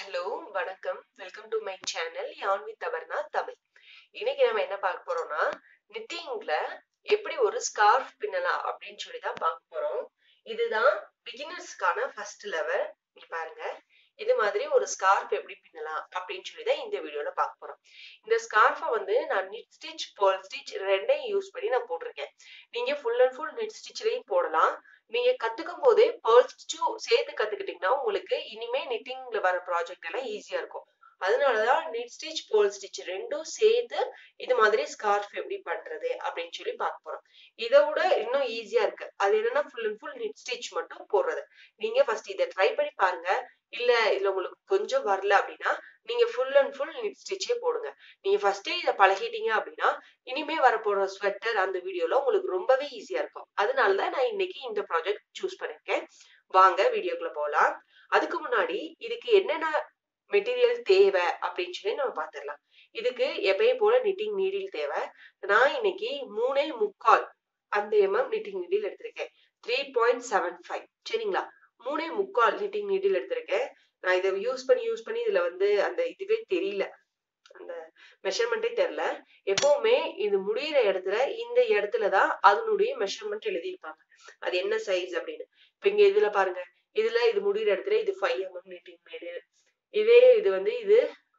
hello வணக்கம் welcome to my channel யான் with Aparna Tamil இன்னைக்கு நம்ம என்ன பார்க்க போறோம்னா நிட்டிங்ல எப்படி ஒரு ஸ்கார்ஃப் பின்னலாம் அப்படின்னு சொல்லி தான் பார்க்க போறோம் இதுதான் பிகினர்ஸ்க்கான ஃபர்ஸ்ட் லெவல் இங்க பாருங்க இது மாதிரி ஒரு ஸ்கார்ஃப் எப்படி பின்னலாம் அப்படின்னு சொல்லி தான் இந்த வீடியோல பார்க்க போறோம் இந்த ஸ்கார்ஃபை வந்து நான் நிட் ஸ்டிச் பேர்ல் ஸ்டிச் ரெண்டையும் யூஸ் பண்ணி நான் போட்டிருக்கேன் நீங்க ஃபுல் அண்ட் ஃபுல் நிட் ஸ்டிச்லயும் போடலாம் நீங்க கத்துக்கும் போதே பேர்ல் ஸ்டிச்சும் சேர்த்து கத்துக்கிட்டீங்கன்னா உங்களுக்கு இனிமே நிட்டிங்ல வர ப்ராஜெக்ட் எல்லாம் ஈஸியா இருக்கும் அதனாலதான் நிட் ஸ்டிச் பேர்ல் ஸ்டிச் ரெண்டும் சேர்த்து இது மாதிரி ஸ்கார்ஃப் எப்படி பண்றது அப்படின்னு சொல்லி பார்க்க போறோம் இதை விட இன்னும் ஈஸியா இருக்கு அது என்னன்னா full and full knit stitch மட்டும் போடுறது நீங்க ஃபர்ஸ்ட் இதை ட்ரை பண்ணி பாருங்க இல்ல இதுல உங்களுக்கு கொஞ்சம் வரல அப்படின்னா நீங்க ஃபுல் அண்ட் ஃபுல் நிட் ஸ்டிச்சே போடுங்க நீங்க ஃபர்ஸ்டே இதை பழகிட்டீங்க அப்படின்னா இனிமே வரப்போற ஸ்வெட்டர் அந்த வீடியோல உங்களுக்கு ரொம்பவே ஈஸியா இருக்கும் அதனாலதான் நான் இன்னைக்கு இந்த ப்ராஜெக்ட் சூஸ் பண்ணிருக்கேன் வாங்க வீடியோக்குள்ள போகலாம் அதுக்கு முன்னாடி இதுக்கு என்னென்ன மெட்டீரியல் தேவை அப்படின்னு சொல்லி நம்ம பாத்துடலாம் இதுக்கு எப்பயும் போல நிட்டிங் நீடில் தேவை நான் இன்னைக்கு மூணே முக்கால் அந்த எம்எம் நிட்டிங் நீடில் எடுத்திருக்கேன் த்ரீ பாயிண்ட் செவன் ஃபைவ் சரிங்களா மூணே முக்கால் நிட்டிங் நீடில் எடுத்திருக்கேன் நான் இதை யூஸ் பண்ணி யூஸ் பண்ணி இதுல வந்து அந்த இதுவே தெரியல அந்த மெஷர்மெண்ட்டே தெரியல எப்பவுமே இது முடியிற இடத்துல இந்த இடத்துலதான் அதனுடைய மெஷர்மெண்ட் எழுதியிருப்பாங்க அது என்ன சைஸ் அப்படின்னு இப்ப இங்க இதுல பாருங்க இதுல இது முடியிற இடத்துல இது ஃபைவ் எம்எம் நீட்டிங் மேடு இதே இது வந்து இது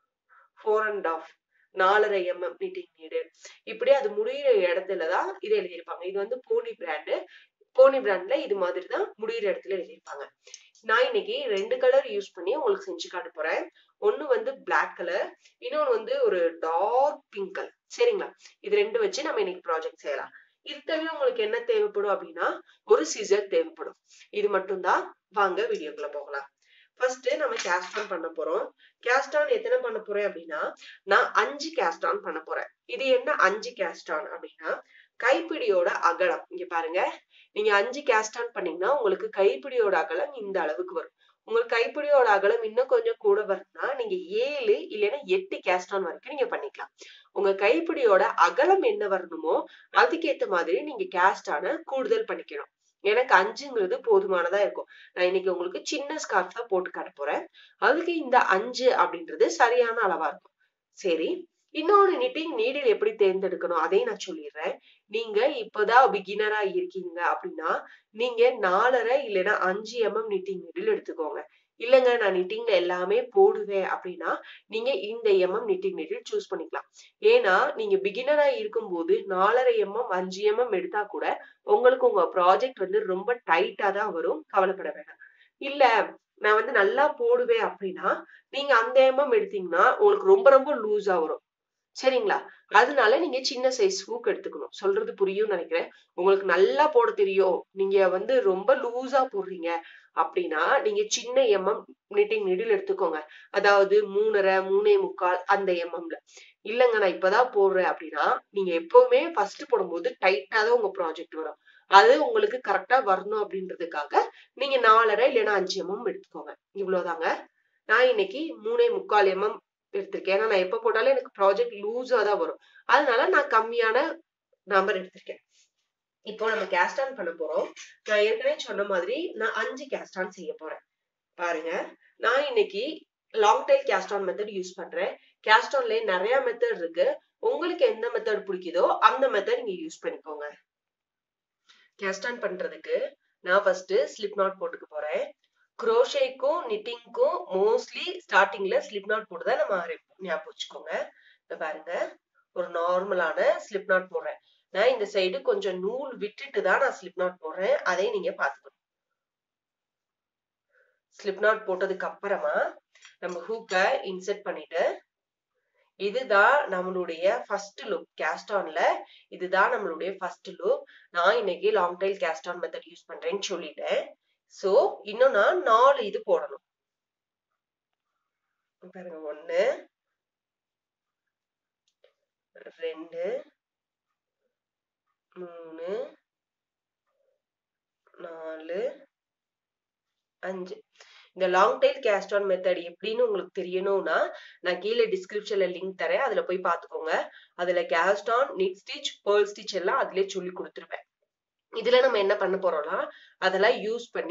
ஃபோர் அண்ட் ஆஃப் நாலரை எம்எம் நீட்டிங் நீடு இப்படி அது முடியிற இடத்துலதான் இது எழுதியிருப்பாங்க இது வந்து போனி பிராண்டு போனி பிராண்ட்ல இது மாதிரி தான் முடியிற இடத்துல எழுதியிருப்பாங்க நான் இன்னைக்கு ரெண்டு கலர் யூஸ் பண்ணி உங்களுக்கு செஞ்சு காட்ட போறேன் ஒண்ணு வந்து பிளாக் கலர் இன்னொன்னு வந்து ஒரு டார்க் பிங்க் கலர் சரிங்களா இது ரெண்டு வச்சு நம்ம இன்னைக்கு ப்ராஜெக்ட் செய்யலாம் இது தவிர உங்களுக்கு என்ன தேவைப்படும் அப்படின்னா ஒரு சிசர் தேவைப்படும் இது மட்டும்தான் வாங்க வீடியோக்குள்ள போகலாம் ஃபர்ஸ்ட் நம்ம கேஸ்ட் ஆன் பண்ண போறோம் கேஸ்ட் ஆன் எத்தனை பண்ண போறேன் அப்படின்னா நான் அஞ்சு கேஸ்ட் ஆன் பண்ண போறேன் இது என்ன அஞ்சு கேஸ்ட் ஆன் அப்படின்னா கைப்பிடியோட அகலம் இங்க பாருங்க நீங்க அஞ்சு கேஸ்ட் ஆன் பண்ணீங்கன்னா உங்களுக்கு கைப்பிடியோட அகலம் இந்த அளவுக்கு வரும் உங்களுக்கு கைப்பிடியோட அகலம் இன்னும் கொஞ்சம் கூட வரும்னா நீங்க ஏழு இல்லைன்னா எட்டு கேஸ்ட் ஆன் வரைக்கும் நீங்க பண்ணிக்கலாம் உங்க கைப்பிடியோட அகலம் என்ன வரணுமோ அதுக்கேத்த மாதிரி நீங்க கேஸ்ட் ஆன கூடுதல் பண்ணிக்கணும் எனக்கு அஞ்சுங்கிறது போதுமானதா இருக்கும் நான் இன்னைக்கு உங்களுக்கு சின்ன ஸ்கார்ஃப் தான் போட்டு காட்ட போறேன் அதுக்கு இந்த அஞ்சு அப்படின்றது சரியான அளவா இருக்கும் சரி இன்னொரு நிட்டிங் நீடில் எப்படி தேர்ந்தெடுக்கணும் அதையும் நான் சொல்லிடுறேன் நீங்க இப்பதான் பிகினரா இருக்கீங்க அப்படின்னா நீங்க நாலரை இல்லைன்னா அஞ்சு எம்எம் நிட்டிங் நீடில் எடுத்துக்கோங்க இல்லைங்க நான் நிட்டிங்ல எல்லாமே போடுவேன் அப்படின்னா நீங்க இந்த எம்எம் நிட்டிங் நீடில் சூஸ் பண்ணிக்கலாம் ஏன்னா நீங்க பிகினரா இருக்கும்போது நாலரை எம்எம் அஞ்சு எம்எம் எடுத்தா கூட உங்களுக்கு உங்க ப்ராஜெக்ட் வந்து ரொம்ப டைட்டா தான் வரும் கவலைப்பட வேண்டாம் இல்ல நான் வந்து நல்லா போடுவேன் அப்படின்னா நீங்க அந்த எம்எம் எடுத்தீங்கன்னா உங்களுக்கு ரொம்ப ரொம்ப லூஸா வரும் சரிங்களா அதனால நீங்க சின்ன சைஸ் ஹூக் எடுத்துக்கணும் சொல்றது புரியும் நினைக்கிறேன் உங்களுக்கு நல்லா போட தெரியும் நீங்க வந்து ரொம்ப லூஸா போடுறீங்க அப்படின்னா நீங்க சின்ன எம்எம் நிட்டிங் நீடில் எடுத்துக்கோங்க அதாவது மூணரை மூணே முக்கால் அந்த எம்எம்ல இல்லைங்க நான் இப்பதான் போடுறேன் அப்படின்னா நீங்க எப்பவுமே ஃபர்ஸ்ட் போடும்போது டைட்டா தான் உங்க ப்ராஜெக்ட் வரும் அது உங்களுக்கு கரெக்டா வரணும் அப்படின்றதுக்காக நீங்க நாலரை இல்லைன்னா அஞ்சு எம்எம் எடுத்துக்கோங்க இவ்வளவுதாங்க நான் இன்னைக்கு மூணே முக்கால் எம்எம் எடுத்திருக்கேன் ஏன்னா நான் எப்ப போட்டாலும் எனக்கு ப்ராஜெக்ட் லூஸா தான் வரும் அதனால நான் கம்மியான நம்பர் எடுத்திருக்கேன் இப்போ நம்ம கேஸ்ட் ஆன் பண்ண போறோம் நான் ஏற்கனவே சொன்ன மாதிரி நான் அஞ்சு கேஸ்ட் ஆன் செய்ய போறேன் பாருங்க நான் இன்னைக்கு long tail cast on method use பண்றேன் கேஸ்ட் ஆன்ல நிறைய மெத்தட் இருக்கு உங்களுக்கு எந்த மெத்தட் பிடிக்குதோ அந்த மெத்தட் நீங்க யூஸ் பண்ணிக்கோங்க கேஸ்ட் ஆன் பண்றதுக்கு நான் ஃபர்ஸ்ட் ஸ்லிப் நாட் போட்டுக்க போறேன் குரோஷேக்கும் நிட்டிங்க்கும் மோஸ்ட்லி ஸ்டார்டிங்ல ஸ்லிப் நாட் போட்டு தான் நம்ம ஞாபகம் வச்சுக்கோங்க இந்த பாருங்க ஒரு நார்மலான ஸ்லிப் நாட் போடுறேன் நான் இந்த சைடு கொஞ்சம் நூல் விட்டுட்டு தான் நான் ஸ்லிப் நாட் போடுறேன் அதையும் நீங்க பாத்துக்கணும் ஸ்லிப் நாட் போட்டதுக்கு அப்புறமா நம்ம ஹூக்கை இன்செர்ட் பண்ணிட்டு இதுதான் நம்மளுடைய ஃபர்ஸ்ட் லுக் கேஸ்ட் ஆன்ல இதுதான் நம்மளுடைய ஃபர்ஸ்ட் லுக் நான் இன்னைக்கு long tail cast on method use பண்றேன்னு சொல்லிட்டேன் சோ இன்னும் நான் நாலு இது போடணும் பாருங்க ஒண்ணு ரெண்டு மூணு நாலு அஞ்சு இந்த long tail cast on method எப்படின்னு உங்களுக்கு தெரியணும்னா நான் கீழே டிஸ்கிரிப்ஷன்ல லிங்க் தரேன் அதுல போய் பாத்துக்கோங்க அதுல cast on knit stitch purl stitch எல்லாம் அதுலயே சொல்லி கொடுத்துருவேன் இதுல நம்ம என்ன பண்ண போறோம்னா அதெல்லாம் யூஸ் பண்ணி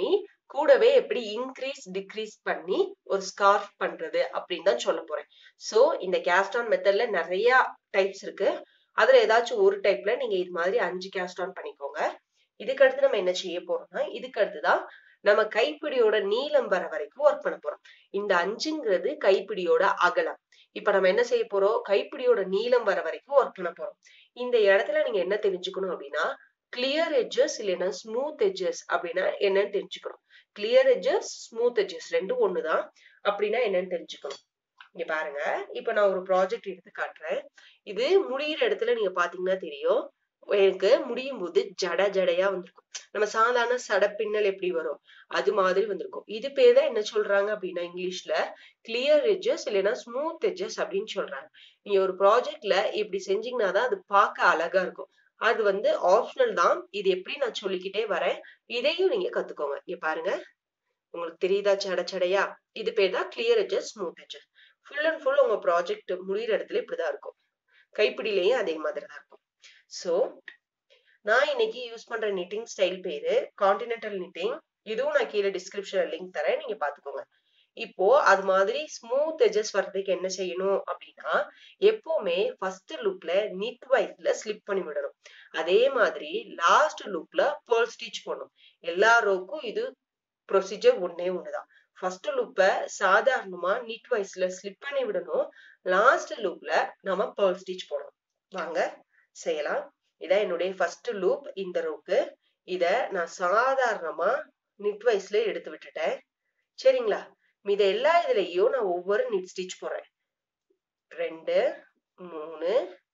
கூடவே எப்படி இன்க்ரீஸ் டிக்ரீஸ் பண்ணி ஒரு ஸ்கார்ஃப் பண்றது அப்படின்னு தான் சொல்ல போறேன் சோ இந்த கேஸ்டான் மெத்தட்ல நிறைய டைப்ஸ் இருக்கு அதுல ஏதாச்சும் ஒரு டைப்ல நீங்க இது மாதிரி அஞ்சு கேஸ்டான் பண்ணிக்கோங்க இதுக்கு அடுத்து நம்ம என்ன செய்ய போறோம்னா இதுக்கு அடுத்துதான் நம்ம கைப்பிடியோட நீளம் வர வரைக்கும் ஒர்க் பண்ண போறோம் இந்த அஞ்சுங்கிறது கைப்பிடியோட அகலம் இப்ப நம்ம என்ன செய்ய போறோம் கைப்பிடியோட நீளம் வர வரைக்கும் ஒர்க் பண்ண போறோம் இந்த இடத்துல நீங்க என்ன தெரிஞ்சுக்கணும் அப்படின்னா கிளியர் எட்ஜஸ் இல்லைன்னா ஸ்மூத் எட்ஜஸ் அப்படின்னா என்னன்னு தெரிஞ்சுக்கணும் கிளியர் எட்ஜஸ் ஸ்மூத் எட்ஜஸ் ரெண்டும் ஒண்ணுதான் அப்படின்னா என்னன்னு தெரிஞ்சுக்கணும் இங்க பாருங்க இப்ப நான் ஒரு ப்ராஜெக்ட் எடுத்து காட்டுறேன் இது முடியிற இடத்துல நீங்க பாத்தீங்கன்னா தெரியும் எனக்கு முடியும் போது ஜட ஜடையா வந்திருக்கும் நம்ம சாதாரண சட பின்னல் எப்படி வரும் அது மாதிரி வந்திருக்கும் இது பேர் தான் என்ன சொல்றாங்க அப்படின்னா இங்கிலீஷ்ல கிளியர் எட்ஜஸ் இல்லைன்னா ஸ்மூத் எட்ஜஸ் அப்படின்னு சொல்றாங்க நீங்க ஒரு ப்ராஜெக்ட்ல இப்படி செஞ்சீங்கன்னா தான் அது பார்க்க அழகா இருக்கும் அது வந்து ஆப்ஷனல் தான் இது எப்படி நான் சொல்லிக்கிட்டே வரேன் இதையும் நீங்க கத்துக்கோங்க இங்க பாருங்க உங்களுக்கு தெரியுதா சட சடையா இது பேர் தான் clear edges smooth edges full and full உங்க ப்ராஜெக்ட் முடியிற இடத்துல இப்படிதான் இருக்கும் கைப்பிடியிலையும் அதே மாதிரி தான் இருக்கும் சோ நான் இன்னைக்கு யூஸ் பண்ற நிட்டிங் ஸ்டைல் பேரு கான்டினென்டல் நிட்டிங் இதுவும் நான் கீழே டிஸ்கிரிப்ஷன்ல லிங்க் தரேன் நீங்க பாத்துக்கோங்க இப்போ அது மாதிரி ஸ்மூத் எஜஸ் வர்றதுக்கு என்ன செய்யணும் அப்படின்னா எப்பவுமே ஃபர்ஸ்ட் லுப்ல நிட் வைஸ்ல ஸ்லிப் பண்ணி விடணும் அதே மாதிரி லாஸ்ட் லுப்ல பேர்ல் ஸ்டிச் பண்ணும் எல்லா ரோக்கும் இது ப்ரொசீஜர் ஒன்னே ஒண்ணுதான் ஃபர்ஸ்ட் லுப்ப சாதாரணமா நிட் வைஸ்ல ஸ்லிப் பண்ணி விடணும் லாஸ்ட் லுப்ல நம்ம பேர்ல் ஸ்டிச் போடணும் வாங்க செய்யலாம் இதான் என்னுடைய ஃபர்ஸ்ட் லூப் இந்த ரோக்கு இத நான் சாதாரணமா நிட் வைஸ்ல எடுத்து விட்டுட்டேன் சரிங்களா மித எல்லா இதுலயும் நான் ஒவ்வொரு நிட் ஸ்டிச் போடுறேன் ரெண்டு மூணு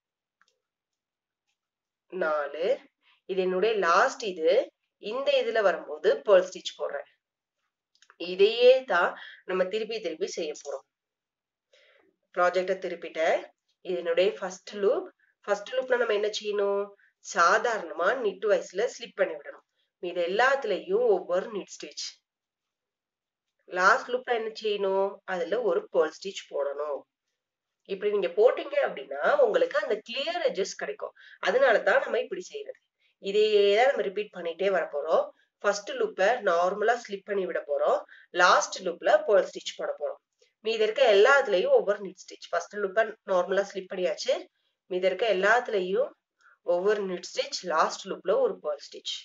நாலு இது என்னுடைய லாஸ்ட் இது இந்த இதுல வரும்போது பேர்ல் ஸ்டிச் போடுறேன் இதையே தான் நம்ம திருப்பி திருப்பி செய்ய போறோம் ப்ராஜெக்ட திருப்பிட்டேன் இது என்னுடைய ஃபர்ஸ்ட் லூப் ஃபர்ஸ்ட் லூப்ல நம்ம என்ன செய்யணும் சாதாரணமா நிட் வைஸ்ல ஸ்லிப் பண்ணி விடணும் இது எல்லாத்துலயும் ஒவ்வொரு நிட் ஸ்டிச் லாஸ்ட் லூப்ல என்ன செய்யணும் அதுல ஒரு பேர்ல் ஸ்டிச் போடணும் இப்படி நீங்க போட்டீங்க அப்படின்னா உங்களுக்கு அந்த கிளியர் எஜஸ் கிடைக்கும் அதனாலதான் நம்ம இப்படி செய்யறது இதையேதான் நம்ம ரிப்பீட் பண்ணிட்டே வர போறோம் ஃபர்ஸ்ட் லூப்ப நார்மலா ஸ்லிப் பண்ணி விட போறோம் லாஸ்ட் லூப்ல பேர்ல் ஸ்டிச் போட போறோம் மீதி இருக்க எல்லாத்துலயும் ஒவ்வொரு நிட் ஸ்டிச் ஃபர்ஸ்ட் லூப்ப நார்மலா ஸ்லிப் பண்ணியாச்சு மீதி இருக்க எல்லாத்துலயும் ஒவ்வொரு நிட் ஸ்டிச் லாஸ்ட் லூப்ல ஒரு பேர்ல் ஸ்டிச்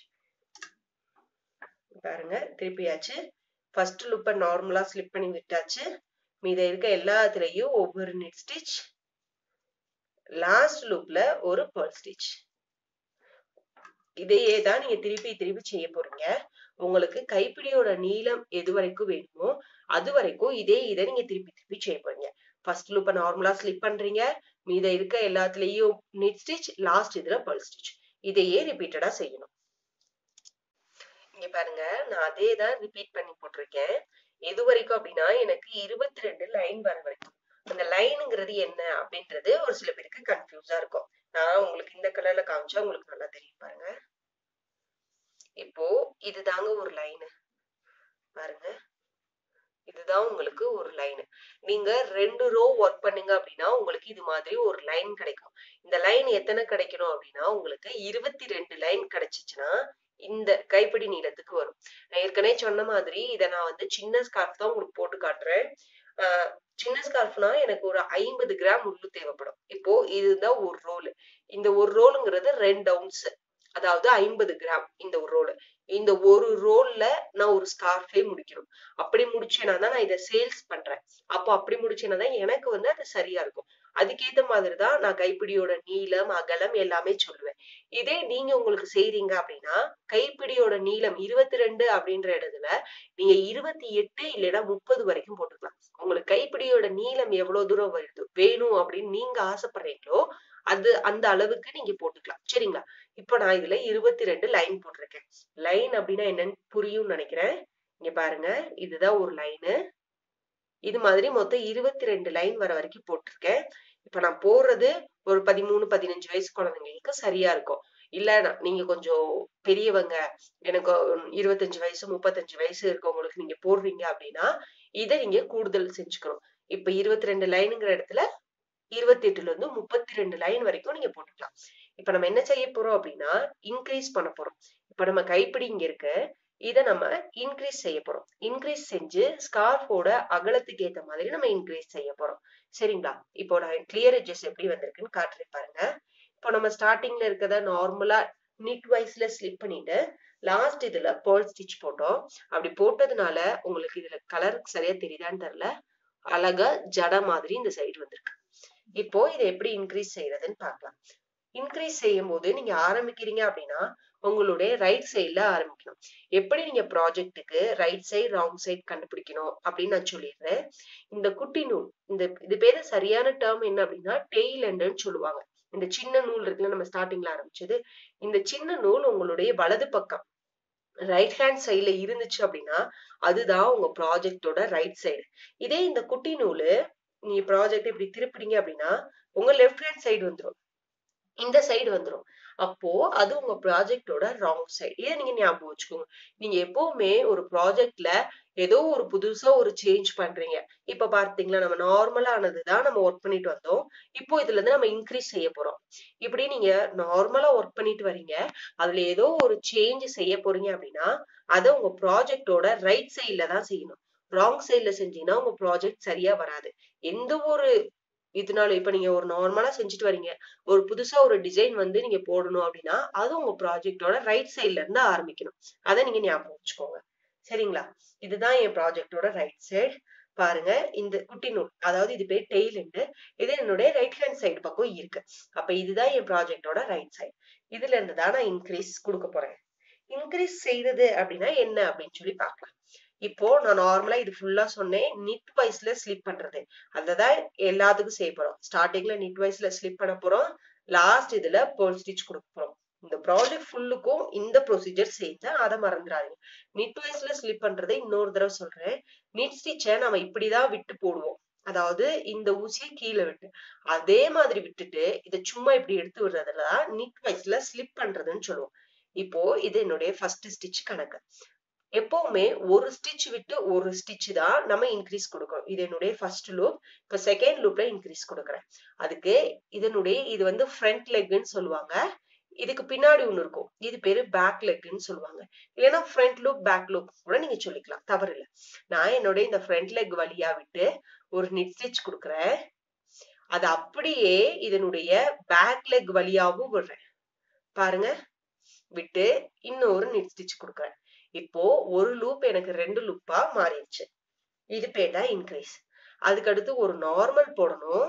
பாருங்க திருப்பியாச்சு ஃபர்ஸ்ட் லூப்ப நார்மலா ஸ்லிப் பண்ணி விட்டாச்சு மீத இருக்க எல்லாத்துலயும் ஒவ்வொரு நிட் ஸ்டிச் லாஸ்ட் லூப்ல ஒரு பேர்ல் ஸ்டிச் இதையே தான் நீங்க திருப்பி திருப்பி செய்ய போறீங்க உங்களுக்கு கைப்பிடியோட நீளம் எது வரைக்கும் வேணுமோ அது வரைக்கும் இதே இதை நீங்க திருப்பி திருப்பி செய்ய போறீங்க ஃபர்ஸ்ட் லூப்ப நார்மலா ஸ்லிப் பண்றீங்க மீத இருக்க எல்லாத்துலயும் நிட் ஸ்டிச் லாஸ்ட் இதுல பேர்ல் ஸ்டிச் இதையே ரிப்பீட்டடா செய்யணும் இங்க பாருங்க நான் அதே தான் ரிப்பீட் பண்ணி போட்டிருக்கேன் எது வரைக்கும் அப்படின்னா எனக்கு இருபத்தி ரெண்டு லைன் வர வரைக்கும் அந்த லைனுங்கிறது என்ன அப்படின்றது ஒரு சில பேருக்கு கன்ஃபியூஸா இருக்கும் நான் உங்களுக்கு இந்த கலர்ல காமிச்சா உங்களுக்கு நல்லா தெரியும் பாருங்க இப்போ இதுதாங்க ஒரு லைனு பாருங்க இதுதான் உங்களுக்கு ஒரு லைன் நீங்க ரெண்டு ரோ ஒர்க் பண்ணீங்க அப்படின்னா உங்களுக்கு இது மாதிரி ஒரு லைன் கிடைக்கும் இந்த லைன் எத்தனை கிடைக்கணும் அப்படின்னா உங்களுக்கு இருபத்தி ரெண்டு லைன் கிடைச்சிச்சுன்னா இந்த கைப்பிடி நீளத்துக்கு வரும் நான் ஏற்கனவே சொன்ன மாதிரி இதை நான் வந்து சின்ன ஸ்கார்ஃப் தான் உங்களுக்கு போட்டு காட்டுறேன் ஆஹ் சின்ன ஸ்கார்ஃப்னா எனக்கு ஒரு ஐம்பது கிராம் உள்ளு தேவைப்படும் இப்போ இதுதான் ஒரு ரோல் இந்த ஒரு ரோலுங்கிறது ரெண்டு அவுன்ஸ் அதாவது ஐம்பது கிராம் இந்த ஒரு ரோல் இந்த ஒரு ரோல்ல நான் ஒரு ஸ்கார்ஃபே முடிக்கணும் அப்படி முடிச்சேன்னா தான் நான் இதை சேல்ஸ் பண்றேன் அப்போ அப்படி முடிச்சேன்னா தான் எனக்கு வந்து அது சரியா இருக்கும் அதுக்கேத்த மாதிரி தான் நான் கைப்பிடியோட நீளம் அகலம் எல்லாமே சொல்லுவேன் இதே நீங்க உங்களுக்கு செய்றீங்க அப்படின்னா கைப்பிடியோட நீளம் இருபத்தி ரெண்டு அப்படின்ற இடத்துல நீங்க இருபத்தி எட்டு இல்லைன்னா முப்பது வரைக்கும் போட்டுக்கலாம் உங்களுக்கு கைப்பிடியோட நீளம் எவ்வளவு தூரம் வருது வேணும் அப்படின்னு நீங்க ஆசைப்படுறீங்களோ அது அந்த அளவுக்கு நீங்க போட்டுக்கலாம் சரிங்களா இப்ப நான் இதுல இருபத்தி ரெண்டு லைன் போட்டிருக்கேன் லைன் அப்படின்னா என்னன்னு புரியும்னு நினைக்கிறேன் இங்க பாருங்க இதுதான் ஒரு லைனு இது மாதிரி மொத்தம் இருபத்தி ரெண்டு லைன் வர வரைக்கும் போட்டிருக்கேன் இப்ப நான் போடுறது ஒரு பதிமூணு பதினஞ்சு வயசு குழந்தைங்களுக்கு சரியா இருக்கும் இல்ல நீங்க கொஞ்சம் பெரியவங்க எனக்கு இருபத்தஞ்சு வயசு முப்பத்தஞ்சு வயசு இருக்கவங்களுக்கு நீங்க போடுறீங்க அப்படின்னா இதை நீங்க கூடுதல் செஞ்சுக்கணும் இப்ப இருபத்தி ரெண்டு லைனுங்கிற இடத்துல இருபத்தி எட்டுல இருந்து முப்பத்தி ரெண்டு லைன் வரைக்கும் நீங்க போட்டுக்கலாம் இப்ப நம்ம என்ன செய்ய போறோம் அப்படின்னா இன்க்ரீஸ் பண்ண போறோம் இப்ப நம்ம கைப்பிடி இங்க இருக்கு இதை நம்ம இன்க்ரீஸ் செய்ய போறோம் இன்க்ரீஸ் செஞ்சு ஸ்கார்ஃபோட அகலத்துக்கு ஏத்த மாதிரி நம்ம இன்க்ரீஸ் செய்ய போறோம் சரிங்களா இப்போ நான் கிளியர் எட்ஜஸ் எப்படி வந்திருக்குன்னு காட்டுறேன் பாருங்க இப்போ நம்ம ஸ்டார்டிங்ல இருக்கிறத நார்மலா நிட் வைஸ்ல ஸ்லிப் பண்ணிட்டு லாஸ்ட் இதுல பேர்ல் ஸ்டிச் போட்டோம் அப்படி போட்டதுனால உங்களுக்கு இதுல கலர் சரியா தெரியுதான்னு தெரியல அழகா ஜட மாதிரி இந்த சைடு வந்திருக்கு இப்போ இதை எப்படி இன்க்ரீஸ் செய்யறதுன்னு பார்க்கலாம் இன்க்ரீஸ் செய்யும் போது நீங்க ஆரம்பிக்கிறீங்க அப்படின்னா உங்களுடைய ரைட் சைட்ல ஆரம்பிக்கணும் எப்படி நீங்க ப்ராஜெக்ட்டுக்கு ரைட் சைடு ராங் சைடு கண்டுபிடிக்கணும் அப்படின்னு நான் சொல்லிடுறேன் இந்த குட்டி நூல் இந்த இது பேரு சரியான டேர்ம் என்ன அப்படின்னா டெய்ல் எண்டுன்னு சொல்லுவாங்க இந்த சின்ன நூல் இருக்குல்ல நம்ம ஸ்டார்டிங்ல ஆரம்பிச்சது இந்த சின்ன நூல் உங்களுடைய வலது பக்கம் ரைட் ஹேண்ட் சைட்ல இருந்துச்சு அப்படின்னா அதுதான் உங்க ப்ராஜெக்டோட ரைட் சைடு இதே இந்த குட்டி நூலு நீங்க ப்ராஜெக்ட் இப்படி திருப்பிடுங்க அப்படின்னா உங்க லெஃப்ட் ஹேண்ட் சைடு வந்துடும் இந்த சைடு வந்துடும் அப்போ அது உங்க ப்ராஜெக்டோட ராங் சைடு இதை நீங்க ஞாபகம் வச்சுக்கோங்க நீங்க எப்பவுமே ஒரு ப்ராஜெக்ட்ல ஏதோ ஒரு புதுசா ஒரு சேஞ்ச் பண்றீங்க இப்ப பார்த்தீங்களா நம்ம நார்மலா ஆனதுதான் நம்ம ஒர்க் பண்ணிட்டு வந்தோம் இப்போ இதுல இருந்து நம்ம இன்க்ரீஸ் செய்ய போறோம் இப்படி நீங்க நார்மலா ஒர்க் பண்ணிட்டு வரீங்க அதுல ஏதோ ஒரு சேஞ்ச் செய்ய போறீங்க அப்படின்னா அதை உங்க ப்ராஜெக்டோட ரைட் சைட்ல தான் செய்யணும் ராங் சைட்ல செஞ்சீங்கன்னா உங்க ப்ராஜெக்ட் சரியா வராது எந்த ஒரு இதனால இப்ப நீங்க ஒரு நார்மலா செஞ்சுட்டு வரீங்க ஒரு புதுசா ஒரு டிசைன் வந்து நீங்க போடணும் அப்படின்னா அது உங்க ப்ராஜெக்டோட ரைட் சைட்ல இருந்து ஆரம்பிக்கணும் அதை நீங்க ஞாபகம் வச்சுக்கோங்க சரிங்களா இதுதான் என் ப்ராஜெக்டோட ரைட் சைடு பாருங்க இந்த குட்டி நூல் அதாவது இது பேர் டெய்ல் இது என்னுடைய ரைட் ஹேண்ட் சைடு பக்கம் இருக்கு அப்ப இதுதான் என் ப்ராஜெக்டோட ரைட் சைடு இதுல இருந்து தான் நான் இன்க்ரீஸ் கொடுக்க போறேன் இன்க்ரீஸ் செய்யறது அப்படின்னா என்ன அப்படின்னு சொல்லி பார்க்கலாம் இப்போ நான் நார்மலா இது ஃபுல்லா சொன்னேன் நிட் வைஸ்ல ஸ்லிப் பண்றது அததான் எல்லாத்துக்கும் செய்ய போறோம் ஸ்டார்டிங்ல நிட் வைஸ்ல ஸ்லிப் பண்ண போறோம் லாஸ்ட் இதுல பேர்ல் ஸ்டிச் கொடுக்க போறோம் இந்த ப்ராஜெக்ட் ஃபுல்லுக்கும் இந்த ப்ரொசீஜர் செய்த அதை மறந்துடாதீங்க நிட் வைஸ்ல ஸ்லிப் பண்றதை இன்னொரு தடவை சொல்றேன் நிட் ஸ்டிச்சை நம்ம இப்படிதான் விட்டு போடுவோம் அதாவது இந்த ஊசியை கீழே விட்டு அதே மாதிரி விட்டுட்டு இதை சும்மா இப்படி எடுத்து விடுறதுலதான் நிட் வைஸ்ல ஸ்லிப் பண்றதுன்னு சொல்லுவோம் இப்போ இது என்னுடைய ஃபர்ஸ்ட் ஸ்டிச் கணக்கு எப்பவுமே ஒரு ஸ்டிச் விட்டு ஒரு ஸ்டிச் தான் நம்ம இன்க்ரீஸ் கொடுக்கணும் இது என்னுடைய ஃபர்ஸ்ட் லூப் இப்ப செகண்ட் லூப்ல இன்க்ரீஸ் கொடுக்குறேன் அதுக்கு இதனுடைய இது வந்து ஃப்ரண்ட் லெக்னு சொல்லுவாங்க இதுக்கு பின்னாடி ஒண்ணு இருக்கும் இது பேரு பேக் லெக்னு சொல்லுவாங்க இல்லைன்னா ஃப்ரண்ட் லூப் பேக் லூப் கூட நீங்க சொல்லிக்கலாம் தவறு இல்லை நான் என்னுடைய இந்த ஃப்ரண்ட் லெக் வழியா விட்டு ஒரு நிட் ஸ்டிச் கொடுக்குறேன் அது அப்படியே இதனுடைய பேக் லெக் வழியாவும் விடுறேன் பாருங்க விட்டு இன்னொரு நிட் ஸ்டிச் கொடுக்குறேன் இப்போ ஒரு லூப் எனக்கு ரெண்டு லூப்பா மாறிடுச்சு இது பேர் தான் இன்க்ரீஸ் அதுக்கு அடுத்து ஒரு நார்மல் போடணும்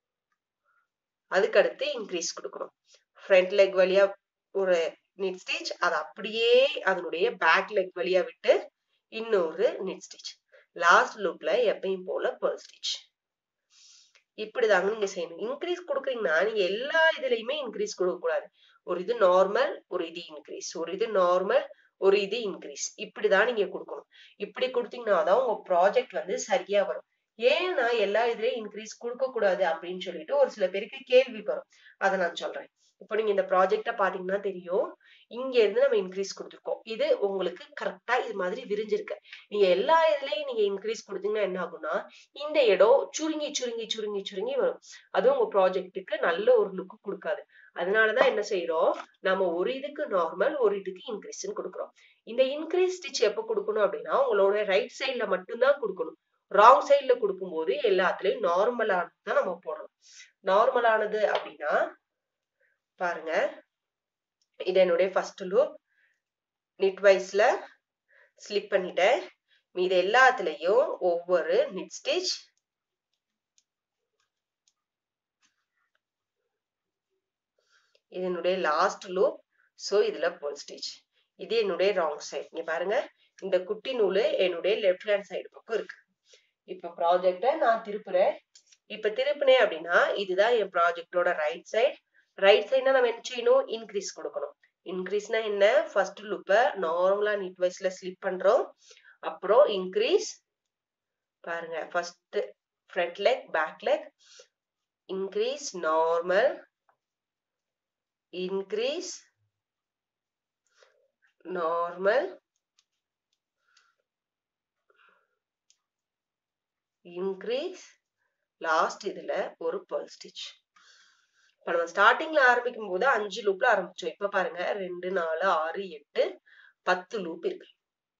அதுக்கு அடுத்து இன்க்ரீஸ் கொடுக்கணும் ஃப்ரண்ட் லெக் வழியா ஒரு நிட் ஸ்டிச் அது அப்படியே அதனுடைய பேக் லெக் வழியா விட்டு இன்னொரு நிட் ஸ்டிச் லாஸ்ட் லூப்ல எப்பயும் போல பேர்ல் ஸ்டிச் இப்படிதாங்க நீங்க செய்யணும் இன்க்ரீஸ் கொடுக்குறீங்கன்னா நீங்க எல்லா இதுலயுமே இன்க்ரீஸ் கொடுக்க கூடாது ஒரு இது நார்மல் ஒரு இது இன்க்ரீஸ் ஒரு இது நார்மல் ஒரு இது இன்க்ரீஸ் இப்படிதான் நீங்க கொடுக்கணும் இப்படி கொடுத்தீங்கன்னா தான் உங்க ப்ராஜெக்ட் வந்து சரியா வரும் ஏன்னா எல்லா இதுலயும் இன்க்ரீஸ் கொடுக்க கூடாது அப்படின்னு சொல்லிட்டு ஒரு சில பேருக்கு கேள்வி வரும் அதை நான் சொல்றேன் இப்போ நீங்க இந்த ப்ராஜெக்ட பாத்தீங்கன்னா தெரியும் இங்க இருந்து நம்ம இன்க்ரீஸ் கொடுத்துருக்கோம் இது உங்களுக்கு கரெக்டா இது மாதிரி விரிஞ்சிருக்கு நீங்க எல்லா இதுலயும் நீங்க இன்க்ரீஸ் கொடுத்தீங்கன்னா என்ன ஆகும்னா இந்த இடம் சுருங்கி சுருங்கி சுருங்கி சுருங்கி வரும் அது உங்க ப்ராஜெக்ட்டுக்கு நல்ல ஒரு லுக் கொடுக்காது அதனாலதான் என்ன செய்யறோம் நம்ம ஒரு இதுக்கு நார்மல் ஒரு இதுக்கு இன்க்ரீஸ்ன்னு கொடுக்குறோம் இந்த இன்க்ரீஸ் ஸ்டிச் எப்ப கொடுக்கணும் அப்படின்னா உங்களோட ரைட் சைட்ல மட்டும்தான் கொடுக்கணும் ராங் சைட்ல கொடுக்கும்போது எல்லாத்துலயும் நார்மலானது தான் நம்ம போடணும் நார்மலானது அப்படின்னா பாருங்க இது என்னுடைய ஃபர்ஸ்ட் லூப் நிட் வைஸ்ல ஸ்லிப் பண்ணிட்டேன் மீது எல்லாத்துலயும் ஒவ்வொரு நிட் ஸ்டிச் இதனுடைய லாஸ்ட் லூப் சோ இதுல போல் ஸ்டிச் இது என்னுடைய ராங் சைடு இங்க பாருங்க இந்த குட்டி நூலு என்னுடைய லெஃப்ட் ஹேண்ட் சைடு பக்கம் இருக்கு இப்ப ப்ராஜெக்ட நான் திருப்புறேன் இப்ப திருப்பினேன் அப்படின்னா இதுதான் என் ப்ராஜெக்டோட ரைட் சைடு ரைட் சைடுனா நம்ம என்ன செய்யணும் இன்க்ரீஸ் கொடுக்கணும் இன்க்ரீஸ்னா என்ன ஃபர்ஸ்ட் லுப்ப நார்மலா நிட் வைஸ்ல ஸ்லிப் பண்றோம் அப்புறம் இன்க்ரீஸ் பாருங்க first front leg back leg increase normal increase normal increase last இதுல ஒரு pearl stitch இப்ப நம்ம ஸ்டார்டிங்ல ஆரம்பிக்கும் போது அஞ்சு லூப்ல ஆரம்பிச்சோம் இப்ப பாருங்க ரெண்டு நாலு ஆறு எட்டு பத்து லூப் இருக்கு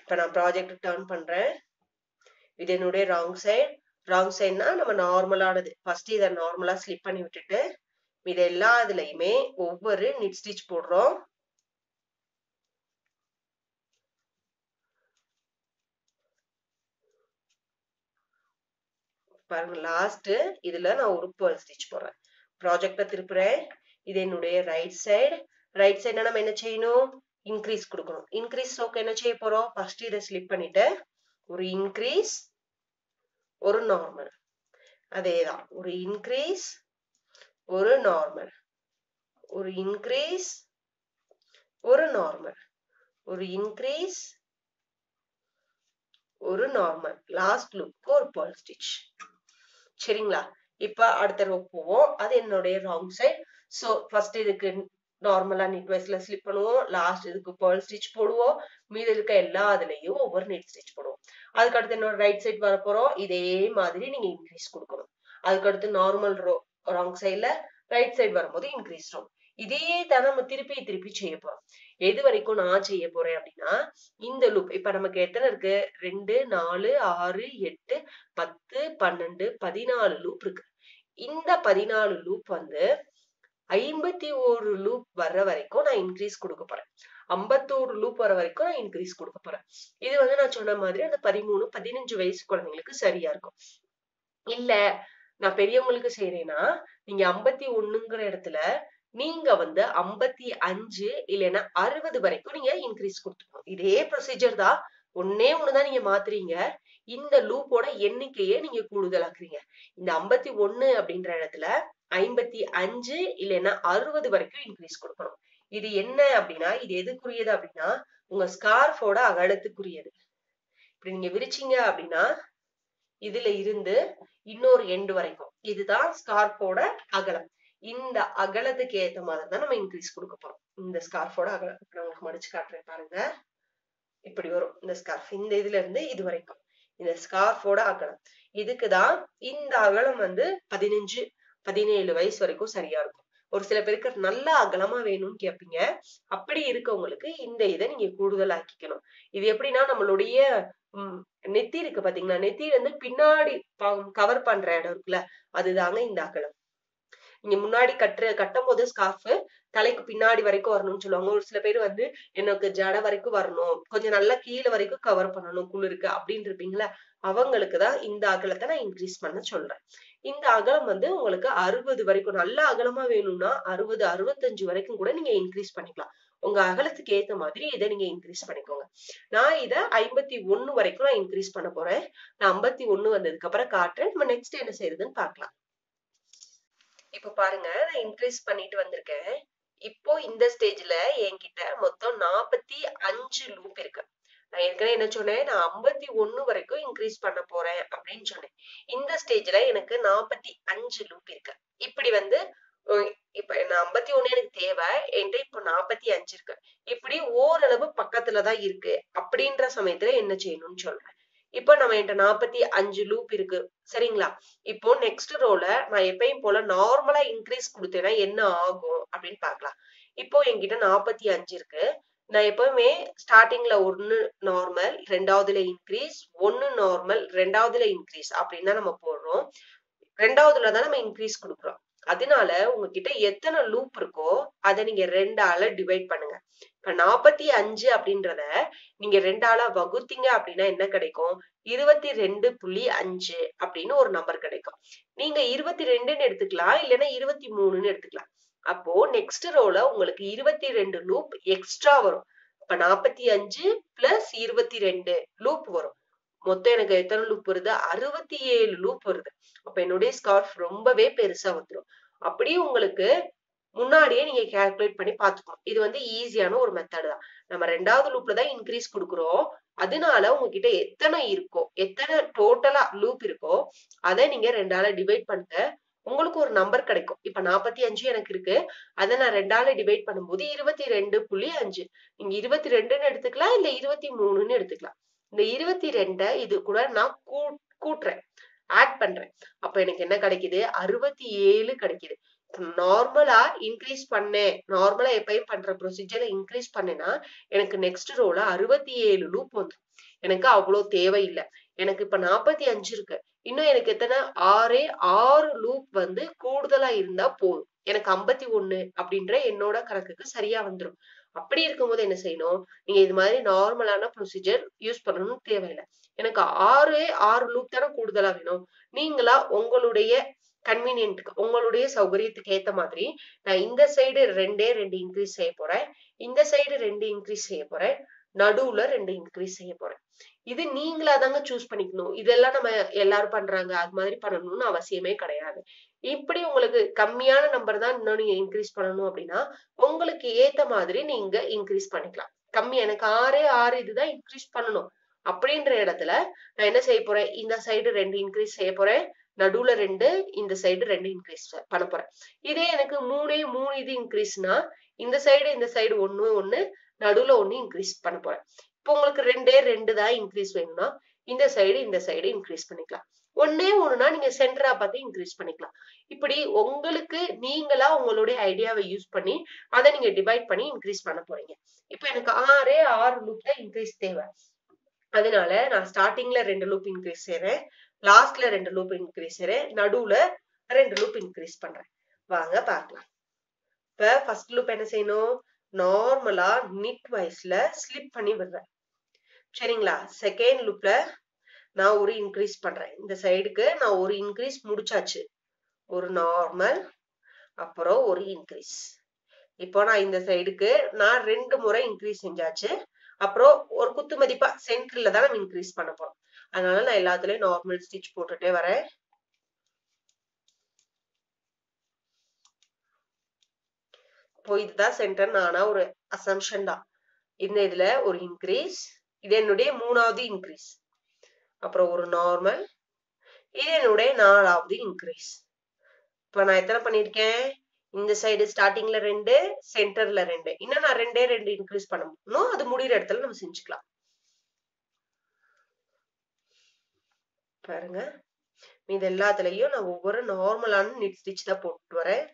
இப்ப நான் ப்ராஜெக்ட் டர்ன் பண்றேன் இது என்னுடைய ராங் சைடு ராங் சைட்னா நம்ம நார்மலானது ஃபர்ஸ்ட் இதை நார்மலா ஸ்லிப் பண்ணி விட்டுட்டு இது எல்லா இதுலயுமே ஒவ்வொரு நிட் ஸ்டிச் போடுறோம் பாருங்க லாஸ்ட் இதுல நான் ஒரு பேர்ல் ஸ்டிச் போடுறேன் ப்ராஜெக்ட திருப்புறேன் இது என்னுடைய ரைட் சைடு ரைட் சைடுனா நம்ம என்ன செய்யணும் இன்க்ரீஸ் கொடுக்கணும் இன்க்ரீஸ் நோக்க என்ன செய்ய போறோம் ஃபர்ஸ்ட் இதை ஸ்லிப் பண்ணிட்டு ஒரு இன்க்ரீஸ் ஒரு நார்மல் அதேதான் ஒரு இன்க்ரீஸ் ஒரு நார்மல் ஒரு இன்க்ரீஸ் ஒரு நார்மல் ஒரு இன்க்ரீஸ் ஒரு நார்மல் லாஸ்ட் லுக்கு ஒரு பேர்ல் ஸ்டிச் சரிங்களா இப்ப அடுத்த ரோ போவோம் அது என்னுடைய ராங் சைட் சோ ஃபர்ஸ்ட் இதுக்கு நார்மலா நீட் வைஸ்ல ஸ்லிப் பண்ணுவோம் லாஸ்ட் இதுக்கு பேர்ல் ஸ்டிச் போடுவோம் மீதி இருக்க எல்லா இதுலயும் ஒவ்வொரு நீட் ஸ்டிச் போடுவோம் அதுக்கு அடுத்து என்னோட ரைட் சைட் வர போறோம் இதே மாதிரி நீங்க இன்க்ரீஸ் கொடுக்கணும் அதுக்கு அடுத்து நார்மல் ரோ ராங் சைட்ல ரைட் சைடு வரும்போது இன்க்ரீஸ் ரோ இதே தான் நம்ம திருப்பி திருப்பி செய்ய போறோம் எது வரைக்கும் நான் செய்ய போறேன் அப்படின்னா இந்த லூப் இப்ப நமக்கு எத்தனை இருக்கு ரெண்டு நாலு ஆறு எட்டு பத்து பன்னெண்டு பதினாலு லூப் இருக்கு இந்த பதினாலு லூப் வந்து ஐம்பத்தி ஒரு லூப் வர்ற வரைக்கும் நான் இன்க்ரீஸ் கொடுக்க போறேன் ஐம்பத்தோரு லூப் வர வரைக்கும் நான் இன்க்ரீஸ் கொடுக்க போறேன் இது வந்து நான் சொன்ன மாதிரி அந்த பதிமூணு பதினஞ்சு வயசு குழந்தைங்களுக்கு சரியா இருக்கும் இல்ல நான் பெரியவங்களுக்கு செய்யறேன்னா நீங்க ஐம்பத்தி ஒண்ணுங்கிற இடத்துல நீங்க வந்து ஐம்பத்தி அஞ்சு இல்லைன்னா அறுபது வரைக்கும் நீங்க இன்க்ரீஸ் கொடுத்துக்கணும் இதே ப்ரொசீஜர் தான் ஒன்னே ஒண்ணுதான் நீங்க மாத்துறீங்க இந்த லூப்போட எண்ணிக்கையே நீங்க கூடுதலாக்குறீங்க இந்த ஐம்பத்தி ஒண்ணு அப்படின்ற இடத்துல ஐம்பத்தி அஞ்சு இல்லைன்னா அறுபது வரைக்கும் இன்க்ரீஸ் கொடுக்கணும் இது என்ன அப்படின்னா இது எதுக்குரியது அப்படின்னா உங்க ஸ்கார்ஃபோட அகலத்துக்குரியது இப்படி நீங்க விரிச்சீங்க அப்படின்னா இதுல இருந்து இன்னொரு எண்டு வரைக்கும் இதுதான் ஸ்கார்ஃபோட அகலம் இந்த அகலத்துக்கு ஏத்த மாதிரி தான் நம்ம இன்க்ரீஸ் கொடுக்க போறோம் இந்த ஸ்கார்ஃபோட அகலம் நான் உங்களுக்கு மடிச்சு காட்டுறேன் பாருங்க இப்படி வரும் இந்த ஸ்கார்ஃப் இந்த இதுல இருந்து இது வரைக்கும் இந்த ஸ்கார்ஃபோட அகலம் இதுக்குதான் இந்த அகலம் வந்து பதினஞ்சு பதினேழு வயசு வரைக்கும் சரியா இருக்கும் ஒரு சில பேருக்கு நல்ல அகலமா வேணும்னு கேட்பீங்க அப்படி இருக்கவங்களுக்கு இந்த இதை நீங்க கூடுதல் ஆக்கிக்கணும் இது எப்படின்னா நம்மளுடைய உம் நெத்தி இருக்கு பாத்தீங்களா நெத்தி வந்து பின்னாடி கவர் பண்ற இடம் இருக்குல்ல அதுதாங்க இந்த அகலம் நீங்க முன்னாடி கட்டுற கட்டும் போது ஸ்கார்ஃப் தலைக்கு பின்னாடி வரைக்கும் வரணும்னு சொல்லுவாங்க ஒரு சில பேர் வந்து எனக்கு ஜட வரைக்கும் வரணும் கொஞ்சம் நல்லா கீழே வரைக்கும் கவர் பண்ணணும் குளிருக்கு அப்படின்னு இருப்பீங்களா அவங்களுக்கு தான் இந்த அகலத்தை நான் இன்க்ரீஸ் பண்ண சொல்றேன் இந்த அகலம் வந்து உங்களுக்கு அறுபது வரைக்கும் நல்ல அகலமா வேணும்னா அறுபது அறுபத்தஞ்சு வரைக்கும் கூட நீங்க இன்க்ரீஸ் பண்ணிக்கலாம் உங்க அகலத்துக்கு ஏத்த மாதிரி இதை நீங்க இன்க்ரீஸ் பண்ணிக்கோங்க நான் இதை ஐம்பத்தி ஒண்ணு வரைக்கும் நான் இன்க்ரீஸ் பண்ண போறேன் நான் ஐம்பத்தி ஒண்ணு வந்ததுக்கு அப்புறம் காட்டுறேன் நம்ம நெக்ஸ்ட் என்ன செய்யறதுன்னு பாக்கலாம் இப்ப பாருங்க நான் இன்க்ரீஸ் பண்ணிட்டு வந்திருக்கேன் இப்போ இந்த ஸ்டேஜ்ல என்கிட்ட மொத்தம் நாற்பத்தி அஞ்சு லூப் இருக்கு நான் ஏற்கனவே என்ன சொன்னேன் நான் ஐம்பத்தி ஒண்ணு வரைக்கும் இன்க்ரீஸ் பண்ண போறேன் அப்படின்னு சொன்னேன் இந்த ஸ்டேஜ்ல எனக்கு நாற்பத்தி அஞ்சு லூப் இருக்கு இப்படி வந்து இப்ப நான் ஐம்பத்தி ஒண்ணு எனக்கு தேவை என்கிட்ட இப்போ நாற்பத்தி அஞ்சு இருக்கு இப்படி ஓரளவு பக்கத்துலதான் இருக்கு அப்படின்ற சமயத்துல என்ன செய்யணும்னு சொல்றேன் இப்போ நம்ம என்கிட்ட நாற்பத்தி அஞ்சு லூப் இருக்கு சரிங்களா இப்போ நெக்ஸ்ட் ரோல நான் எப்பயும் போல நார்மலா இன்க்ரீஸ் கொடுத்தேன்னா என்ன ஆகும் அப்படின்னு பாக்கலாம் இப்போ என்கிட்ட நாற்பத்தி அஞ்சு இருக்கு நான் எப்பவுமே ஸ்டார்டிங்ல ஒன்னு நார்மல் ரெண்டாவதுல இன்க்ரீஸ் ஒன்னு நார்மல் ரெண்டாவதுல இன்க்ரீஸ் அப்படின்னு தான் நம்ம போடுறோம் ரெண்டாவதுல தான் நம்ம இன்க்ரீஸ் கொடுக்குறோம் அதனால உங்ககிட்ட எத்தனை லூப் இருக்கோ அதை நீங்க ரெண்டால டிவைட் பண்ணுங்க இப்ப நாற்பத்தி அஞ்சு அப்படின்றத நீங்க ரெண்டால வகுத்தீங்க அப்படின்னா என்ன கிடைக்கும் இருபத்தி ரெண்டு புள்ளி அஞ்சு அப்படின்னு ஒரு நம்பர் கிடைக்கும் நீங்க இருபத்தி ரெண்டுன்னு எடுத்துக்கலாம் இல்லைன்னா இருபத்தி மூணுன்னு எடுத்துக்கலாம் அப்போ நெக்ஸ்ட் ரோல உங்களுக்கு இருபத்தி ரெண்டு லூப் எக்ஸ்ட்ரா வரும் இப்ப நாற்பத்தி அஞ்சு பிளஸ் இருபத்தி ரெண்டு லூப் வரும் மொத்தம் எனக்கு எத்தனை லூப் வருது அறுபத்தி ஏழு லூப் வருது அப்ப என்னுடைய ஸ்கார்ஃப் ரொம்பவே பெருசா வந்துடும் அப்படியே உங்களுக்கு முன்னாடியே நீங்க கால்குலேட் பண்ணி பாத்துக்கணும் இது வந்து ஈஸியான ஒரு மெத்தட் தான் நம்ம ரெண்டாவது லூப்ல தான் இன்க்ரீஸ் கொடுக்குறோம் அதனால உங்ககிட்ட எத்தனை இருக்கோ எத்தனை டோட்டலா லூப் இருக்கோ அதை நீங்க ரெண்டால டிவைட் பண்ணுங்க உங்களுக்கு ஒரு நம்பர் கிடைக்கும் இப்ப நாற்பத்தி அஞ்சு எனக்கு இருக்கு அதை நான் ரெண்டால டிவைட் பண்ணும்போது இருபத்தி ரெண்டு புள்ளி அஞ்சு நீங்க இருபத்தி ரெண்டுன்னு எடுத்துக்கலாம் இல்ல இருபத்தி மூணுன்னு எடுத்துக்கலாம் இந்த இருபத்தி ரெண்ட இது கூட நான் கூ கூட்டுறேன் ஆட் பண்றேன் அப்ப எனக்கு என்ன கிடைக்குது அறுபத்தி ஏழு கிடைக்குது நார்மலா இன்க்ரீஸ் பண்ணேன் நார்மலா எப்பயும் பண்ற ப்ரொசீஜர்ல இன்க்ரீஸ் பண்ணேன்னா எனக்கு நெக்ஸ்ட் ரோல அறுபத்தி ஏழு லூப் வந்து எனக்கு அவ்வளவு தேவையில்லை எனக்கு இப்ப நாற்பத்தி அஞ்சு இருக்கு இன்னும் எனக்கு எத்தனை ஆறே ஆறு லூப் வந்து கூடுதலா இருந்தா போதும் எனக்கு ஐம்பத்தி ஒண்ணு அப்படின்ற என்னோட கணக்குக்கு சரியா வந்துடும் அப்படி இருக்கும்போது என்ன செய்யணும் நீங்க இது மாதிரி நார்மலான ப்ரொசீஜர் யூஸ் பண்ணணும்னு தேவையில்லை எனக்கு ஆறு ஆறு லூப் தானே கூடுதலா வேணும் நீங்களா உங்களுடைய கன்வீனியன்ட்க்கு உங்களுடைய சௌகரியத்துக்கு ஏத்த மாதிரி நான் இந்த சைடு ரெண்டே ரெண்டு இன்க்ரீஸ் செய்ய போறேன் இந்த சைடு ரெண்டு இன்க்ரீஸ் செய்ய போறேன் நடுவுல ரெண்டு இன்க்ரீஸ் செய்ய போறேன் இது நீங்களா தாங்க சூஸ் பண்ணிக்கணும் இதெல்லாம் நம்ம எல்லாரும் பண்றாங்க அது மாதிரி பண்ணணும்னு அவசியமே கிடையாது இப்படி உங்களுக்கு கம்மியான நம்பர் தான் இன்னும் நீங்க இன்க்ரீஸ் பண்ணணும் அப்படின்னா உங்களுக்கு ஏத்த மாதிரி நீங்க இன்க்ரீஸ் பண்ணிக்கலாம் கம்மி எனக்கு ஆறே ஆறு இதுதான் இன்க்ரீஸ் பண்ணணும் அப்படின்ற இடத்துல நான் என்ன செய்ய போறேன் இந்த சைடு ரெண்டு இன்க்ரீஸ் செய்ய போறேன் நடுவுல ரெண்டு இந்த சைடு ரெண்டு இன்க்ரீஸ் பண்ண போறேன் இதே எனக்கு மூணே மூணு இது இன்க்ரீஸ்னா இந்த சைடு இந்த சைடு ஒண்ணு ஒண்ணு நடுவுல ஒண்ணு இன்க்ரீஸ் பண்ண போறேன் இப்போ உங்களுக்கு ரெண்டே ரெண்டு தான் இன்க்ரீஸ் வேணும்னா இந்த சைடு இந்த சைடு இன்க்ரீஸ் பண்ணிக்கலாம் ஒன்னே ஒண்ணுனா நீங்க சென்டரா பார்த்து இன்க்ரீஸ் பண்ணிக்கலாம் இப்படி உங்களுக்கு நீங்களா உங்களுடைய ஐடியாவை யூஸ் பண்ணி அதை நீங்க டிவைட் பண்ணி இன்க்ரீஸ் பண்ண போறீங்க இப்போ எனக்கு ஆறே ஆறு லூப் தான் இன்க்ரீஸ் தேவை அதனால நான் ஸ்டார்டிங்ல ரெண்டு லூப் இன்க்ரீஸ் செய்யறேன் லாஸ்ட்ல ரெண்டு லூப் இன்க்ரீஸ் செய்யறேன் நடுவுல ரெண்டு லூப் இன்க்ரீஸ் பண்றேன் வாங்க பார்க்கலாம் இப்ப ஃபர்ஸ்ட் லூப் என்ன செய்யணும் நார்மலா நிட் வைஸ்ல ஸ்லிப் பண்ணி விடுறேன் சரிங்களா செகண்ட் லூப்ல நான் ஒரு இன்க்ரீஸ் பண்றேன் இந்த சைடுக்கு நான் ஒரு இன்க்ரீஸ் முடிச்சாச்சு ஒரு நார்மல் அப்புறம் ஒரு இன்க்ரீஸ் இப்போ நான் இந்த சைடுக்கு நான் ரெண்டு முறை இன்க்ரீஸ் செஞ்சாச்சு அப்புறம் ஒரு குத்து மதிப்பா சென்டர்ல தான் நம்ம இன்க்ரீஸ் பண்ண போறோம் அதனால நான் எல்லாத்துலயும் நார்மல் ஸ்டிச் போட்டுட்டே வரேன் இப்போ இதுதான் சென்டர் நானா ஒரு அசம்ஷன் தான் இந்த இதுல ஒரு இன்க்ரீஸ் இது என்னுடைய மூணாவது இன்க்ரீஸ் அப்புறம் ஒரு நார்மல் இது என்னுடைய நாலாவது இன்க்ரீஸ் இப்ப நான் எத்தனை பண்ணிருக்கேன் இந்த சைடு ஸ்டார்டிங்ல ரெண்டு சென்டர்ல ரெண்டு இன்னும் நான் ரெண்டே ரெண்டு இன்க்ரீஸ் பண்ணணும் அது முடிகிற இடத்துல நம்ம செஞ்சுக்கலாம் பாருங்க இது எல்லாத்துலயும் நான் ஒவ்வொரு நார்மலான நிட் ஸ்டிச் தான் போட்டு வரேன்